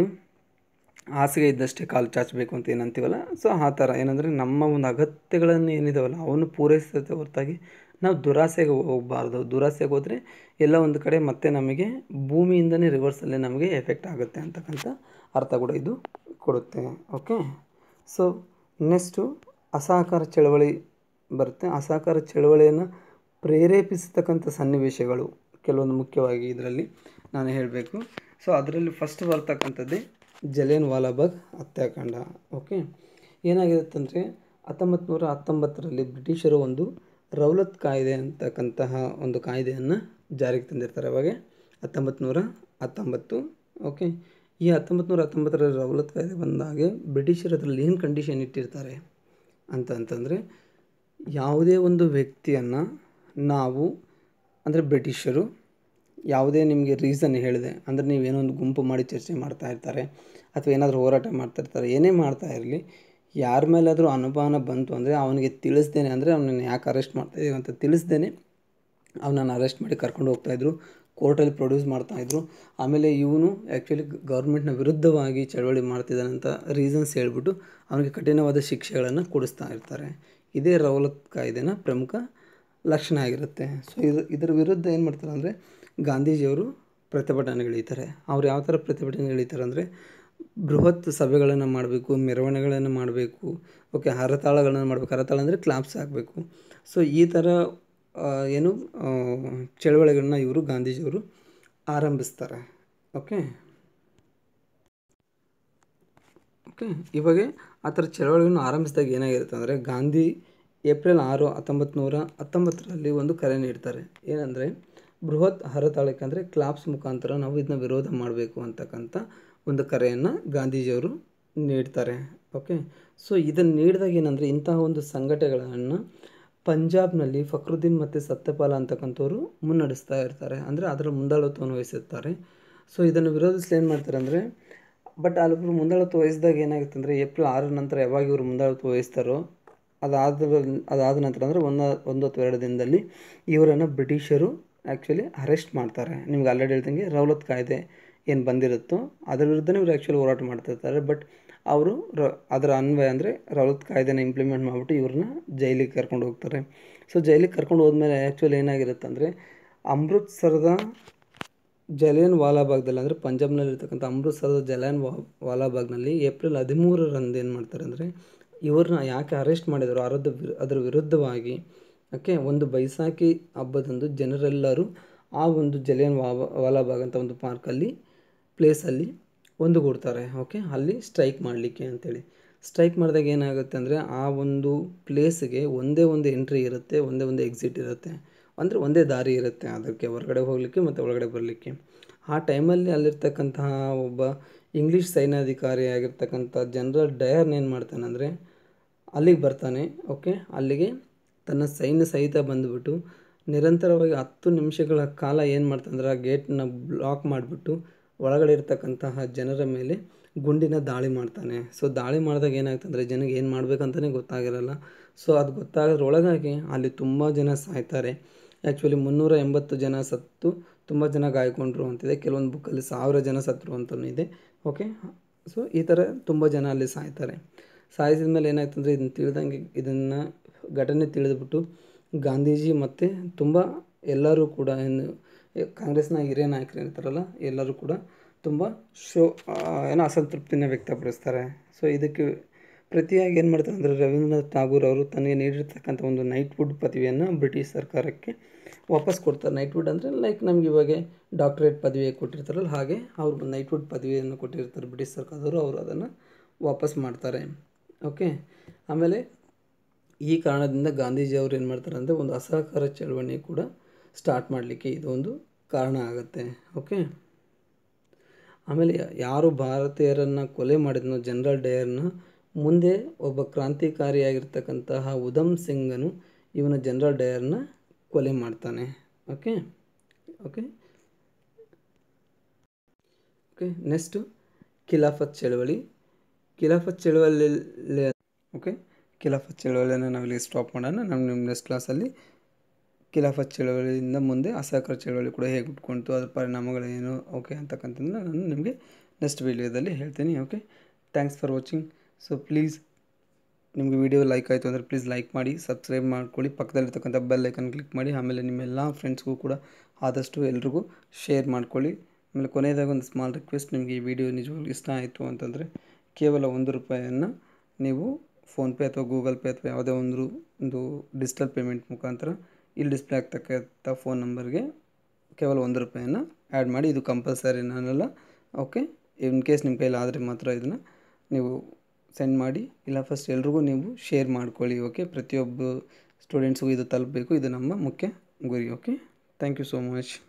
ಹಾಸಿಗೆ ಇದ್ದಷ್ಟೇ ಕಾಲು ಚಾಚಬೇಕು ಅಂತ ಏನು ಅಂತೀವಲ್ಲ ಸೊ ಆ ಥರ ಏನಂದರೆ ನಮ್ಮ ಒಂದು ಅಗತ್ಯಗಳನ್ನು ಏನಿದಾವಲ್ಲ ಅವನ್ನು ಪೂರೈಸದೆ ಹೊರತಾಗಿ ನಾವು ದುರಾಸೆಗೆ ಹೋಗಬಾರ್ದು ದುರಾಸೆಗೆ ಹೋದರೆ ಎಲ್ಲ ಒಂದು ಕಡೆ ಮತ್ತೆ ನಮಗೆ ಭೂಮಿಯಿಂದನೇ ರಿವರ್ಸಲ್ಲೇ ನಮಗೆ ಎಫೆಕ್ಟ್ ಆಗುತ್ತೆ ಅಂತಕ್ಕಂಥ ಅರ್ಥ ಕೂಡ ಇದು ಕೊಡುತ್ತೆ ಓಕೆ ಸೊ ನೆಕ್ಸ್ಟು ಅಸಹಕಾರ ಚಳವಳಿ ಬರುತ್ತೆ ಅಸಹಕಾರ ಚಳವಳಿಯನ್ನು ಪ್ರೇರೇಪಿಸತಕ್ಕಂಥ ಸನ್ನಿವೇಶಗಳು ಕೆಲವೊಂದು ಮುಖ್ಯವಾಗಿ ಇದರಲ್ಲಿ ನಾನು ಹೇಳಬೇಕು ಸೊ ಅದರಲ್ಲಿ ಫಸ್ಟ್ ಬರ್ತಕ್ಕಂಥದ್ದೇ ಜಲಿಯನ್ ವಾಲಾಬಾಗ್ ಹತ್ಯಾಕಾಂಡ ಓಕೆ ಏನಾಗಿರುತ್ತೆ ಅಂದರೆ ಹತ್ತೊಂಬತ್ತು ನೂರ ಹತ್ತೊಂಬತ್ತರಲ್ಲಿ ಬ್ರಿಟಿಷರು ಒಂದು ರೌಲತ್ ಕಾಯ್ದೆ ಅಂತಕ್ಕಂತಹ ಒಂದು ಕಾಯ್ದೆಯನ್ನು ಜಾರಿಗೆ ತಂದಿರ್ತಾರೆ ಅವಾಗ ಹತ್ತೊಂಬತ್ತು ನೂರ ಹತ್ತೊಂಬತ್ತು ಓಕೆ ಈ ಹತ್ತೊಂಬತ್ತು ನೂರ ಹತ್ತೊಂಬತ್ತರಲ್ಲಿ ರೌಲತ್ ಕಾಯ್ದೆ ಬಂದಾಗೆ ಬ್ರಿಟಿಷರು ಅದರಲ್ಲಿ ಏನು ಕಂಡೀಷನ್ ಇಟ್ಟಿರ್ತಾರೆ ಅಂತ ಅಂತಂದರೆ ಯಾವುದೇ ಒಂದು ವ್ಯಕ್ತಿಯನ್ನು ನಾವು ಅಂದರೆ ಬ್ರಿಟಿಷರು ಯಾವುದೇ ನಿಮಗೆ ರೀಸನ್ ಹೇಳಿದೆ ಅಂದರೆ ನೀವೇನೋ ಒಂದು ಗುಂಪು ಮಾಡಿ ಚರ್ಚೆ ಮಾಡ್ತಾ ಇರ್ತಾರೆ ಅಥವಾ ಏನಾದರೂ ಹೋರಾಟ ಮಾಡ್ತಾ ಇರ್ತಾರೆ ಏನೇ ಮಾಡ್ತಾ ಇರಲಿ ಯಾರ ಮೇಲಾದರೂ ಅನುಮಾನ ಬಂತು ಅಂದರೆ ಅವನಿಗೆ ತಿಳಿಸ್ದೇನೆ ಅಂದರೆ ಅವನನ್ನು ಯಾಕೆ ಅರೆಸ್ಟ್ ಮಾಡ್ತಾ ಇದೀವಿ ಅಂತ ತಿಳಿಸ್ದೇನೆ ಅವನನ್ನು ಅರೆಸ್ಟ್ ಮಾಡಿ ಕರ್ಕೊಂಡು ಹೋಗ್ತಾಯಿದ್ರು ಕೋರ್ಟಲ್ಲಿ ಪ್ರೊಡ್ಯೂಸ್ ಮಾಡ್ತಾಯಿದ್ರು ಆಮೇಲೆ ಇವನು ಆ್ಯಕ್ಚುಲಿ ಗೌರ್ಮೆಂಟ್ನ ವಿರುದ್ಧವಾಗಿ ಚಳವಳಿ ಮಾಡ್ತಿದ್ದಾನೆ ಅಂತ ರೀಸನ್ಸ್ ಹೇಳ್ಬಿಟ್ಟು ಅವನಿಗೆ ಕಠಿಣವಾದ ಶಿಕ್ಷೆಗಳನ್ನು ಕೊಡಿಸ್ತಾ ಇರ್ತಾರೆ ಇದೇ ರೌಲತ್ ಕಾಯ್ದೆನ ಪ್ರಮುಖ ಲಕ್ಷಣ ಆಗಿರುತ್ತೆ ಸೊ ಇದು ಇದರ ವಿರುದ್ಧ ಏನು ಮಾಡ್ತಾರೆ ಅಂದರೆ ಗಾಂಧೀಜಿಯವರು ಪ್ರತಿಭಟನೆಗಳಿತಾರೆ ಅವ್ರು ಯಾವ ಥರ ಪ್ರತಿಭಟನೆ ಎಳಿತಾರೆ ಅಂದರೆ ಬೃಹತ್ ಸಭೆಗಳನ್ನು ಮಾಡಬೇಕು ಮೆರವಣಿಗೆಗಳನ್ನು ಮಾಡಬೇಕು ಓಕೆ ಹರತಾಳಗಳನ್ನು ಮಾಡಬೇಕು ಹರತಾಳ ಅಂದರೆ ಕ್ಲಾಪ್ಸ್ ಹಾಕಬೇಕು ಸೊ ಈ ಥರ ಆ, ಏನು ಆ, ಚಳವಳಿಗಳನ್ನ ಇವರು ಗಾಂಧೀಜಿಯವರು ಆರಂಭಿಸ್ತಾರೆ ಓಕೆ ಓಕೆ ಇವಾಗ ಆ ಥರ ಚಳವಳಿಯನ್ನು ಆರಂಭಿಸಿದಾಗ ಏನಾಗಿರುತ್ತೆ ಅಂದರೆ ಗಾಂಧಿ ಏಪ್ರಿಲ್ ಆರು ಹತ್ತೊಂಬತ್ತು ನೂರ ಹತ್ತೊಂಬತ್ತರಲ್ಲಿ ಒಂದು ಕರೆ ನೀಡ್ತಾರೆ ಏನಂದರೆ ಬೃಹತ್ ಹರತಾಳಕ್ಕೆ ಅಂದರೆ ಕ್ಲಾಪ್ಸ್ ಮುಖಾಂತರ ನಾವು ಇದನ್ನ ವಿರೋಧ ಮಾಡಬೇಕು ಅಂತಕ್ಕಂಥ ಒಂದು ಕರೆಯನ್ನು ಗಾಂಧೀಜಿಯವರು ನೀಡ್ತಾರೆ ಓಕೆ ಸೊ ಇದನ್ನು ನೀಡಿದಾಗ ಏನಂದರೆ ಇಂತಹ ಒಂದು ಸಂಘಟನೆಗಳನ್ನು ಪಂಜಾಬ್ನಲ್ಲಿ ಫಕ್ರುದ್ದೀನ್ ಮತ್ತು ಸತ್ಯಪಾಲ ಅಂತಕ್ಕಂಥವ್ರು ಮುನ್ನಡೆಸ್ತಾ ಇರ್ತಾರೆ ಅಂದರೆ ಅದರ ಮುಂದಾಳತ್ವವನ್ನು ವಹಿಸುತ್ತಾರೆ ಸೊ ಇದನ್ನು ವಿರೋಧಿಸಲು ಏನು ಮಾಡ್ತಾರೆ ಅಂದರೆ ಬಟ್ ಅಲ್ಲೊಬ್ರು ಮುಂದಾಳತ್ವ ವಹಿಸಿದಾಗ ಏನಾಗುತ್ತೆ ಅಂದರೆ ಏಪ್ರಿಲ್ ಆರರ ನಂತರ ಯಾವಾಗ ಇವರು ಮುಂದಾಳತ್ವ ವಹಿಸ್ತಾರೋ ಅದಾದ ಅದಾದ ನಂತರ ಅಂದರೆ ಒಂದು ಒಂದು ಅಥವಾ ಎರಡು ದಿನದಲ್ಲಿ ಇವರನ್ನು ಬ್ರಿಟಿಷರು ಆ್ಯಕ್ಚುಲಿ ಅರೆಸ್ಟ್ ಮಾಡ್ತಾರೆ ನಿಮ್ಗೆ ಆಲ್ರೆಡಿ ಹೇಳ್ದಂಗೆ ರೌಲತ್ ಕಾಯ್ದೆ ಏನು ಬಂದಿರುತ್ತೋ ಅದರ ವಿರುದ್ಧನೇ ಇವರು ಆ್ಯಕ್ಚುಲಿ ಹೋರಾಟ ಮಾಡ್ತಿರ್ತಾರೆ ಬಟ್ ಅವರು ರ ಅದರ ಅನ್ವಯ ಅಂದರೆ ರೌಲತ್ ಕಾಯ್ದೆನ ಇಂಪ್ಲಿಮೆಂಟ್ ಮಾಡಿಬಿಟ್ಟು ಇವ್ರನ್ನ ಜೈಲಿಗೆ ಕರ್ಕೊಂಡು ಹೋಗ್ತಾರೆ ಸೊ ಜೈಲಿಗೆ ಕರ್ಕೊಂಡು ಹೋದ್ಮೇಲೆ ಆ್ಯಕ್ಚುಲಿ ಏನಾಗಿರುತ್ತೆ ಅಂದರೆ ಅಮೃತ್ಸರದ ಜಲಿಯನ್ ವಾಲಾಬಾಗ್ದಲ್ಲಿ ಅಂದರೆ ಪಂಜಾಬ್ನಲ್ಲಿರ್ತಕ್ಕಂಥ ಅಮೃತ್ಸರದ ಜಲಿಯನ್ ವಾ ವಾಲಾಬಾಗ್ನಲ್ಲಿ ಏಪ್ರಿಲ್ ಹದಿಮೂರರಂದು ಏನು ಮಾಡ್ತಾರೆ ಅಂದರೆ ಇವ್ರನ್ನ ಯಾಕೆ ಅರೆಸ್ಟ್ ಮಾಡಿದರು ಅರದ ವಿರು- ಅದರ ವಿರುದ್ಧವಾಗಿ ಓಕೆ ಒಂದು ಬೈಸಾಖಿ ಹಬ್ಬದಂದು ಜನರೆಲ್ಲರೂ ಆ ಒಂದು ಜಲಿಯನ್ ವಾ ವಾಲಾಬಾಗ್ ಅಂತ ಒಂದು ಪಾರ್ಕಲ್ಲಿ ಪ್ಲೇಸಲ್ಲಿ ಒಂದುಗೂಡ್ತಾರೆ ಓಕೆ ಅಲ್ಲಿ ಸ್ಟ್ರೈಕ್ ಮಾಡಲಿಕ್ಕೆ ಅಂತೇಳಿ ಸ್ಟ್ರೈಕ್ ಮಾಡಿದಾಗ ಏನಾಗುತ್ತೆ ಅಂದರೆ ಆ ಒಂದು ಪ್ಲೇಸ್ಗೆ ಒಂದೇ ಒಂದು ಎಂಟ್ರಿ ಇರುತ್ತೆ ಒಂದೇ ಒಂದು ಎಕ್ಸಿಟ್ ಇರುತ್ತೆ ಅಂದರೆ ಒಂದೇ ದಾರಿ ಇರುತ್ತೆ ಅದಕ್ಕೆ ಹೊರಗಡೆ ಹೋಗಲಿಕ್ಕೆ ಮತ್ತು ಒಳಗಡೆ ಬರಲಿಕ್ಕೆ ಆ ಟೈಮಲ್ಲಿ ಅಲ್ಲಿರ್ತಕ್ಕಂತಹ ಒಬ್ಬ ಇಂಗ್ಲೀಷ್ ಸೈನ್ಯಾಧಿಕಾರಿ ಆಗಿರ್ತಕ್ಕಂಥ ಜನರಲ್ ಡಯರ್ನ್ ಏನು ಮಾಡ್ತಾನೆ ಅಂದರೆ ಅಲ್ಲಿಗೆ ಬರ್ತಾನೆ ಓಕೆ ಅಲ್ಲಿಗೆ ತನ್ನ ಸೈನ್ಯ ಸಹಿತ ಬಂದುಬಿಟ್ಟು ನಿರಂತರವಾಗಿ ಹತ್ತು ನಿಮಿಷಗಳ ಕಾಲ ಏನು ಮಾಡ್ತಾನಂದ್ರೆ ಆ ಗೇಟ್ನ ಬ್ಲಾಕ್ ಮಾಡಿಬಿಟ್ಟು ಒಳಗಡೆ ಇರ್ತಕ್ಕಂತಹ ಜನರ ಮೇಲೆ ಗುಂಡಿನ ದಾಳಿ ಮಾಡ್ತಾನೆ ಸೊ ದಾಳಿ ಮಾಡಿದಾಗ ಏನಾಗ್ತದೆ ಅಂದರೆ ಜನಕ್ಕೆ ಏನು ಮಾಡ್ಬೇಕಂತಲೇ ಗೊತ್ತಾಗಿರಲ್ಲ ಸೊ ಅದು ಗೊತ್ತಾಗೋದ್ರೊಳಗಾಗಿ ಅಲ್ಲಿ ತುಂಬ ಜನ ಸಾಯ್ತಾರೆ ಆ್ಯಕ್ಚುಲಿ ಮುನ್ನೂರ ಎಂಬತ್ತು ಜನ ಸತ್ತು ತುಂಬ ಜನ ಗಾಯಕೊಂಡ್ರು ಅಂತಿದೆ ಕೆಲವೊಂದು ಬುಕ್ಕಲ್ಲಿ ಸಾವಿರ ಜನ ಸತ್ತರು ಅಂತಲೂ ಇದೆ ಓಕೆ ಸೊ ಈ ಥರ ತುಂಬ ಜನ ಅಲ್ಲಿ ಸಾಯ್ತಾರೆ ಸಾಯಿಸಿದ ಮೇಲೆ ಏನಾಯ್ತು ಅಂದರೆ ಇದನ್ನು ತಿಳಿದಂಗೆ ಇದನ್ನು ಘಟನೆ ತಿಳಿದ್ಬಿಟ್ಟು ಗಾಂಧೀಜಿ ಮತ್ತು ತುಂಬ ಎಲ್ಲರೂ ಕೂಡ ಏನು ಕಾಂಗ್ರೆಸ್ನ ಹಿರಿಯ ನಾಯಕರು ಇರ್ತಾರಲ್ಲ ಎಲ್ಲರೂ ಕೂಡ ತುಂಬ ಶೋ ಏನೋ ಅಸಂತೃಪ್ತಿನ ವ್ಯಕ್ತಪಡಿಸ್ತಾರೆ ಸೊ ಇದಕ್ಕೆ ಪ್ರತಿಯಾಗಿ ಏನು ಮಾಡ್ತಾರೆ ಅಂದರೆ ರವೀಂದ್ರನಾಥ್ ಟಾಗೂರ್ ಅವರು ತನಗೆ ನೀಡಿರ್ತಕ್ಕಂಥ ಒಂದು ನೈಟ್ವುಡ್ ಪದವಿಯನ್ನು ಬ್ರಿಟಿಷ್ ಸರ್ಕಾರಕ್ಕೆ ವಾಪಸ್ ಕೊಡ್ತಾರೆ ನೈಟ್ವುಡ್ ಅಂದರೆ ಲೈಕ್ ನಮ್ಗೆ ಇವಾಗ ಡಾಕ್ಟರೇಟ್ ಪದವಿ ಕೊಟ್ಟಿರ್ತಾರಲ್ಲ ಹಾಗೆ ಅವ್ರು ನೈಟ್ವುಡ್ ಪದವಿಯನ್ನು ಕೊಟ್ಟಿರ್ತಾರೆ ಬ್ರಿಟಿಷ್ ಸರ್ಕಾರದವರು ಅವರು ಅದನ್ನು ವಾಪಸ್ ಮಾಡ್ತಾರೆ ಓಕೆ ಆಮೇಲೆ ಈ ಕಾರಣದಿಂದ ಗಾಂಧೀಜಿ ಅವರು ಏನು ಮಾಡ್ತಾರೆ ಅಂದರೆ ಒಂದು ಅಸಹಕಾರ ಚಳವಳಿ ಕೂಡ ಸ್ಟಾರ್ಟ್ ಮಾಡಲಿಕ್ಕೆ ಇದೊಂದು ಕಾರಣ ಆಗುತ್ತೆ ಓಕೆ ಆಮೇಲೆ ಯಾರು ಭಾರತೀಯರನ್ನು ಕೊಲೆ ಮಾಡಿದ್ನೋ ಜನರಲ್ ಡಯರ್ನ ಮುಂದೆ ಒಬ್ಬ ಕ್ರಾಂತಿಕಾರಿಯಾಗಿರ್ತಕ್ಕಂತಹ ಉಧಮ್ ಸಿಂಗನು ಇವನ ಜನರಲ್ ಡಯರ್ನ ಕೊಲೆ ಮಾಡ್ತಾನೆ okay okay okay next Khilafat ಚಳವಳಿ ಖಿಲಾಫತ್ ಚಳವಳಿ ಓಕೆ ಖಿಲಾಫತ್ ಚಳವಳಿಯನ್ನು ನಾವಿಲ್ಲಿ ಸ್ಟಾಪ್ ಮಾಡೋಣ ನಮ್ಮ ನಿಮ್ಮ ನೆಕ್ಸ್ಟ್ ಕ್ಲಾಸಲ್ಲಿ ಖಿಲಾಫತ್ ಚಳವಳಿಯಿಂದ ಮುಂದೆ ಅಸಹಕಾರ ಚಳವಳಿ ಕೂಡ ಹೇಗೆ ಹುಟ್ಕೊಂತು ಅದ್ರ ಪರಿಣಾಮಗಳೇನು ಓಕೆ ಅಂತಕ್ಕಂಥದ್ದನ್ನ ನಾನು ನಿಮಗೆ ನೆಕ್ಸ್ಟ್ ವೀಡಿಯೋದಲ್ಲಿ ಹೇಳ್ತೀನಿ okay thanks for watching so please ನಿಮಗೆ ವಿಡಿಯೋ ಲೈಕ್ ಆಯಿತು ಅಂದರೆ ಪ್ಲೀಸ್ ಲೈಕ್ ಮಾಡಿ ಸಬ್ಸ್ಕ್ರೈಬ್ ಮಾಡ್ಕೊಳ್ಳಿ ಪಕ್ಕದಲ್ಲಿರ್ತಕ್ಕಂಥ ಬೆಲ್ ಐಕನ್ ಕ್ಲಿಕ್ ಮಾಡಿ ಆಮೇಲೆ ನಿಮ್ಮೆಲ್ಲ ಫ್ರೆಂಡ್ಸ್ಗೂ ಕೂಡ ಆದಷ್ಟು ಎಲ್ರಿಗೂ ಶೇರ್ ಮಾಡ್ಕೊಳ್ಳಿ ಆಮೇಲೆ ಕೊನೆಯದಾಗ ಒಂದು ಸ್ಮಾಲ್ ರಿಕ್ವೆಸ್ಟ್ ನಿಮಗೆ ಈ ವಿಡಿಯೋ ನಿಜವಾಗ್ಲೂ ಇಷ್ಟ ಆಯಿತು ಅಂತಂದರೆ ಕೇವಲ ಒಂದು ರೂಪಾಯಿಯನ್ನು ನೀವು ಫೋನ್ಪೇ ಅಥವಾ ಗೂಗಲ್ ಪೇ ಅಥವಾ ಯಾವುದೇ ಒಂದು ಒಂದು ಡಿಜಿಟಲ್ ಪೇಮೆಂಟ್ ಮುಖಾಂತರ ಇಲ್ಲಿ ಡಿಸ್ಪ್ಲೇ ಆಗ್ತಕ್ಕಂಥ ಫೋನ್ ನಂಬರ್ಗೆ ಕೇವಲ ಒಂದು ರೂಪಾಯಿಯನ್ನು ಆ್ಯಡ್ ಮಾಡಿ ಇದು ಕಂಪಲ್ಸರಿ ನಾನಲ್ಲ ಓಕೆ ಇನ್ ಕೇಸ್ ನಿಮ್ಮ ಕೈಲಿ ಆದರೆ ಮಾತ್ರ ಇದನ್ನು ನೀವು ಸೆಂಡ್ ಮಾಡಿ ಇಲ್ಲ ಫಸ್ಟ್ ಎಲ್ರಿಗೂ ನೀವು ಶೇರ್ ಮಾಡ್ಕೊಳ್ಳಿ ಓಕೆ ಪ್ರತಿಯೊಬ್ಬ ಸ್ಟೂಡೆಂಟ್ಸ್ಗೂ ಇದು ತಲುಪಬೇಕು ಇದು ನಮ್ಮ ಮುಖ್ಯ ಗುರಿ okay thank you so much